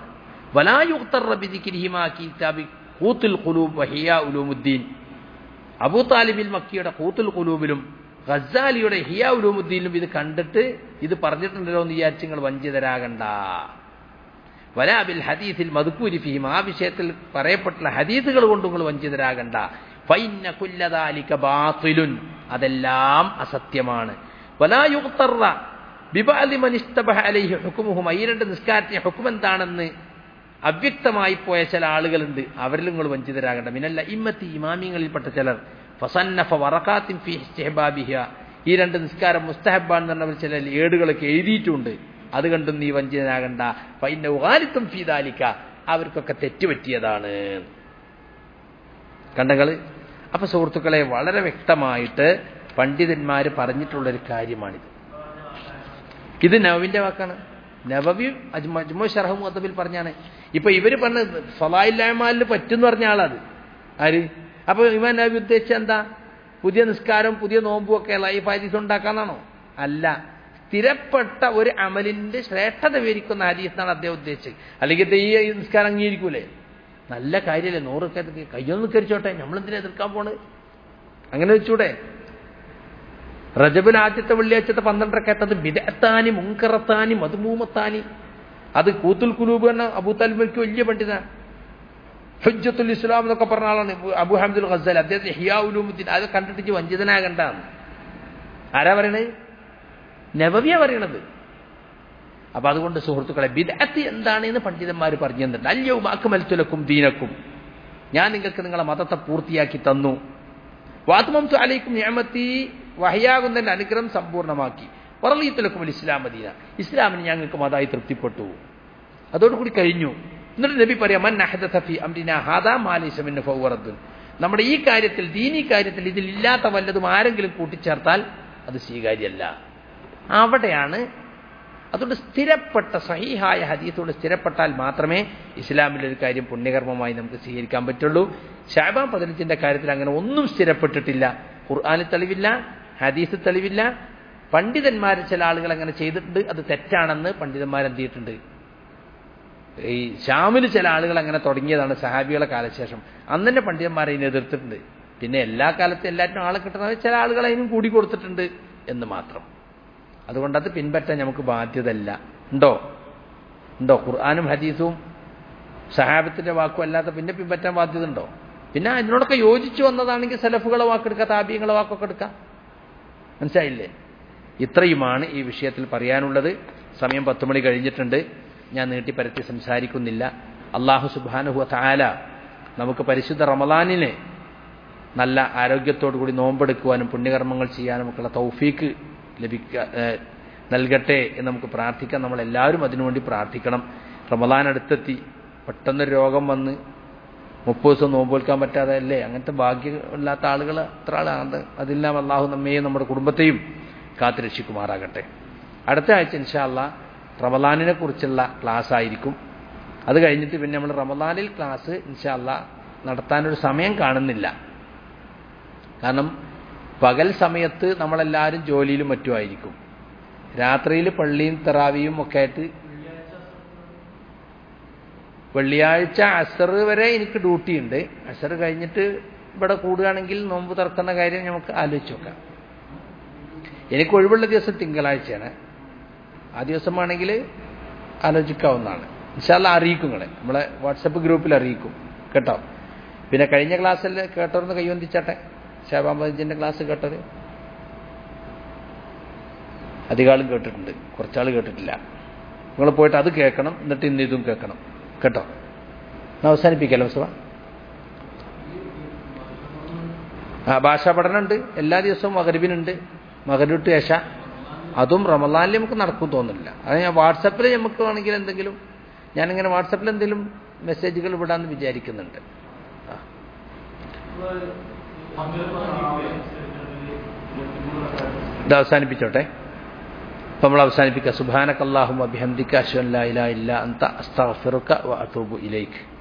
വലായുക്തർബിദിക്കിരിഹിമാക്കി കൂത്തുൽ ഖുലൂബ് വഹിയ ഉലൂമുദ്ദീൻ അബൂ താലിബിൽ മക്കിയുടെ കൂത്തുൽ ഖുലൂബിലും ഖസാലിയുടെ ഹിയ ഉലൂമുദ്ദീനിലും ഇത് കണ്ടിട്ട് ഇത് പറഞ്ഞിട്ടുണ്ടല്ലോ എന്ന് വിചാരിച്ച് നിങ്ങൾ വഞ്ചിതരാകണ്ട വലാബിൽ ഹദീസിൽ മധുക്കൂരി ഫീം ആ വിഷയത്തിൽ പറയപ്പെട്ടുള്ള ഹദീസുകൾ കൊണ്ട് നിങ്ങൾ വഞ്ചിതരാകണ്ട ഫൈന്ന കുല്ലദാലിക ബാത്തിലുൻ അതെല്ലാം അസത്യമാണ് വലായുക്തറ ബിബാലി മനിസ്തബഹ അലൈഹി ഹുക്കുമുഹും ഈ രണ്ട് നിസ്കാരത്തിന് ഹുക്കും എന്താണെന്ന് അവ്യക്തമായി പോയ ചില ആളുകളുണ്ട് അവരിൽ നിങ്ങൾ വഞ്ചിതരാകേണ്ട മിനല്ല ഇമ്മത്തി ഇമാമിങ്ങളിൽപ്പെട്ട ചിലർ ഫസന്നഫ വറക്കാത്തിൻ ഫി ഇസ്തിഹബാബിഹ ഈ രണ്ട് നിസ്കാരം മുസ്തഹബാൻ എന്ന് പറഞ്ഞ ചില ഏടുകളൊക്കെ എഴുതിയിട്ടുണ്ട് അത് കണ്ടും നീ വഞ്ചിതനാകണ്ട ഫൈന ഉഹാലിത്തും ഫീദാലിക്ക അവർക്കൊക്കെ തെറ്റുപറ്റിയതാണ് കണ്ടങ്ങള് അപ്പൊ സുഹൃത്തുക്കളെ വളരെ വ്യക്തമായിട്ട് പണ്ഡിതന്മാർ പറഞ്ഞിട്ടുള്ളൊരു കാര്യമാണിത് ഇത് നവവിന്റെ വാക്കാണ് നവവി അജ്മോ ഷർഹു മുഹത്തബിൽ പറഞ്ഞാണ് ഇപ്പൊ ഇവര് പറഞ്ഞ ഫലായില്ലായ്മാലിൽ പറ്റുന്ന പറഞ്ഞ ആളത് ആര് അപ്പൊ ഇമാൻ നബി ഉദ്ദേശിച്ച എന്താ പുതിയ നിസ്കാരം പുതിയ നോമ്പും ഒക്കെ ലൈഫ് ഹദീസ് ഉണ്ടാക്കാന്നാണോ അല്ല സ്ഥിരപ്പെട്ട ഒരു അമലിന്റെ ശ്രേഷ്ഠത വിവരിക്കുന്ന ഹദീസ് എന്നാണ് അദ്ദേഹം ഉദ്ദേശിച്ചത് അല്ലെങ്കിൽ ഈ നിസ്കാരം അംഗീകരിക്കൂലേ നല്ല കാര്യമല്ലേ നൂറൊക്കെ കയ്യൊന്ന് കരിച്ചോട്ടെ നമ്മളെന്തിനാ എതിർക്കാൻ പോണ് അങ്ങനെ വെച്ചൂടെ റജബിൽ ആദ്യത്തെ വെള്ളിയാഴ്ചത്തെ പന്ത്രണ്ടരക്കത്തത് ബിദത്താനി മുൻകറത്താനി മധുമൂമത്താനി അത് കൂത്തുൽ കുലൂബ് എന്ന അബൂ താലിബിക്ക് വലിയ പണ്ഡിത ഹുജ്ജത്തുൽ ഇസ്ലാം എന്നൊക്കെ പറഞ്ഞ ആളാണ് അബു ഹംദുൽ ഖസാൽ അദ്ദേഹത്തിന് ഹിയാ ഉലൂമുദ്ദീൻ അത് കണ്ടിട്ട് വഞ്ചിതനാകണ്ടാണ് ആരാ പറയണത് നബവിയാ പറയണത് അപ്പൊ അതുകൊണ്ട് സുഹൃത്തുക്കളെ ബിദഅത്ത് എന്താണെന്ന് പണ്ഡിതന്മാർ പറഞ്ഞു തന്നിട്ടുണ്ട് അല്യവും അക്മൽത്തുലക്കും ദീനക്കും ഞാൻ നിങ്ങൾക്ക് നിങ്ങളെ മതത്തെ പൂർത്തിയാക്കി തന്നു വാത്മംതു അലൈക്കും ഞാമത്തി വഹയാകുന്നതിന്റെ അനുഗ്രഹം സമ്പൂർണ്ണമാക്കി പറലീത്തുലക്കും ഇസ്ലാം മദീന ഇസ്ലാമിന് ഞങ്ങൾക്ക് മതായി തൃപ്തിപ്പെട്ടു അതോടുകൂടി കഴിഞ്ഞു എന്നിട്ട് നബി പറയാം മൻ അഹദഫി അംരിന ഹാദാ മാലിസമിന് ഫൗറദ്ദുൻ നമ്മുടെ ഈ കാര്യത്തിൽ ദീനി കാര്യത്തിൽ ഇതിൽ ഇല്ലാത്ത വല്ലതും ആരെങ്കിലും കൂട്ടിച്ചേർത്താൽ അത് സ്വീകാര്യമല്ല അവിടെയാണ് അതുകൊണ്ട് സ്ഥിരപ്പെട്ട സഹിഹായ ഹദീസോട് സ്ഥിരപ്പെട്ടാൽ മാത്രമേ ഇസ്ലാമിലെ ഒരു കാര്യം പുണ്യകർമ്മമായി നമുക്ക് സ്വീകരിക്കാൻ പറ്റുള്ളൂ ഷാബാൻ പതിനഞ്ചിന്റെ കാര്യത്തിൽ അങ്ങനെ ഒന്നും സ്ഥിരപ്പെട്ടിട്ടില്ല ഖുർആാനിൽ തെളിവില്ല ഹദീസ് തെളിവില്ല പണ്ഡിതന്മാർ ചില ആളുകൾ അങ്ങനെ ചെയ്തിട്ടുണ്ട് അത് തെറ്റാണെന്ന് പണ്ഡിതന്മാർ എന്ത് ചെയ്തിട്ടുണ്ട് ഈ ഷാമിൽ ചില ആളുകൾ അങ്ങനെ തുടങ്ങിയതാണ് സഹാബികളെ കാലശേഷം അന്ന് തന്നെ പണ്ഡിതന്മാരെ ഇതിനെ എതിർത്തിട്ടുണ്ട് പിന്നെ എല്ലാ കാലത്തും എല്ലാറ്റിനും ആളെ കിട്ടുന്നത് ചില ആളുകൾ അതിനും കൂടി കൊടുത്തിട്ടുണ്ട് എന്ന് മാത്രം അതുകൊണ്ട് അത് പിൻപറ്റാൻ നമുക്ക് ബാധ്യതല്ല ഉണ്ടോ ഉണ്ടോ ഖുർആാനും ഹദീസും സഹാബത്തിന്റെ വാക്കും അല്ലാത്ത പിന്നെ പിൻപറ്റാൻ ബാധ്യത ഉണ്ടോ പിന്നെ അതിനോടൊക്കെ യോജിച്ചു വന്നതാണെങ്കിൽ സെലഫുകളെ വാക്കെടുക്കാം താപീയങ്ങളെ വാക്കൊക്കെ എടുക്കാം മനസ്സിലായില്ലേ ഇത്രയുമാണ് ഈ വിഷയത്തിൽ പറയാനുള്ളത് സമയം പത്ത് മണി കഴിഞ്ഞിട്ടുണ്ട് ഞാൻ നീട്ടിപ്പരത്തി സംസാരിക്കുന്നില്ല അള്ളാഹു സുബാനുഹു താല നമുക്ക് പരിശുദ്ധ റമലാനിനെ നല്ല ആരോഗ്യത്തോടു കൂടി നോമ്പെടുക്കുവാനും പുണ്യകർമ്മങ്ങൾ ചെയ്യാനും ഒക്കെയുള്ള തൗഫീക്ക് ലഭിക്ക നൽകട്ടെ എന്ന് നമുക്ക് പ്രാർത്ഥിക്കാം നമ്മളെല്ലാവരും അതിനുവേണ്ടി പ്രാർത്ഥിക്കണം റമലാൻ അടുത്തെത്തി പെട്ടെന്നൊരു രോഗം വന്ന് മുപ്പത് ദിവസം നോമ്പ് വെക്കാൻ പറ്റാതെ അല്ലേ അങ്ങനത്തെ ഭാഗ്യമില്ലാത്ത ആളുകൾ അത്ര ആളാണ് അതെല്ലാം അള്ളാഹു നമ്മയെയും നമ്മുടെ കുടുംബത്തെയും കാത്തുരക്ഷിക്കുമാറാകട്ടെ അടുത്ത ആഴ്ച ഇൻഷാല്ല റമദാനിനെ കുറിച്ചുള്ള ക്ലാസ് ആയിരിക്കും അത് കഴിഞ്ഞിട്ട് പിന്നെ നമ്മൾ റമദാനിൽ ക്ലാസ് ഇൻഷാല്ല നടത്താനൊരു സമയം കാണുന്നില്ല കാരണം പകൽ സമയത്ത് നമ്മളെല്ലാവരും ജോലിയിലും മറ്റുമായിരിക്കും രാത്രിയിൽ പള്ളിയും തെറാവിയും ഒക്കെ ആയിട്ട് വെള്ളിയാഴ്ച അസർ വരെ എനിക്ക് ഡ്യൂട്ടി ഉണ്ട് അസർ കഴിഞ്ഞിട്ട് ഇവിടെ കൂടുകയാണെങ്കിൽ നോമ്പ് തുറക്കുന്ന കാര്യം നമുക്ക് ആലോചിച്ച് നോക്കാം എനിക്ക് ഒഴിവുള്ള ദിവസം തിങ്കളാഴ്ചയാണ് ആ ദിവസം വേണമെങ്കിൽ ആലോചിക്കാവുന്നതാണ് ഇൻഷാല്ല അറിയിക്കും നിങ്ങളെ നമ്മളെ വാട്സപ്പ് ഗ്രൂപ്പിൽ അറിയിക്കും കേട്ടോ പിന്നെ കഴിഞ്ഞ ക്ലാസ്സിൽ കേട്ടോർന്ന് കൈവന്തിച്ചാട്ടെ ശാബാമ്പതിൻ്റെ ക്ലാസ് കേട്ടത് അധികാളും കേട്ടിട്ടുണ്ട് കുറച്ചാൾ കേട്ടിട്ടില്ല നിങ്ങൾ പോയിട്ട് അത് കേൾക്കണം എന്നിട്ട് ഇന്ന് ഇതും കേൾക്കണം കേട്ടോ എന്നാ അവസാനിപ്പിക്കാലോ സുഖ ആ ഭാഷാ പഠനമുണ്ട് എല്ലാ ദിവസവും മകരുവിനുണ്ട് മകരുട്ട് യേശ അതും റമദാനിൽ നമുക്ക് നടക്കും തോന്നുന്നില്ല അത് ഞാൻ വാട്സപ്പിൽ നമുക്ക് വേണമെങ്കിൽ എന്തെങ്കിലും ഞാനിങ്ങനെ വാട്സപ്പിൽ എന്തെങ്കിലും മെസ്സേജുകൾ വിടാമെന്ന് വിചാരിക്കുന്നുണ്ട് ആ. ഇത് അവസാനിപ്പിച്ചോട്ടെ അപ്പം നമ്മൾ അവസാനിപ്പിക്കുക സുബാനക്കല്ലാഹും അഭിഹന്ദിക്ക അശ്വൻ ലാ ഇലാ ഇല്ല അന്ത അസ്തഗ്ഫിറുക വ അതൂബു ഇലൈക്ക്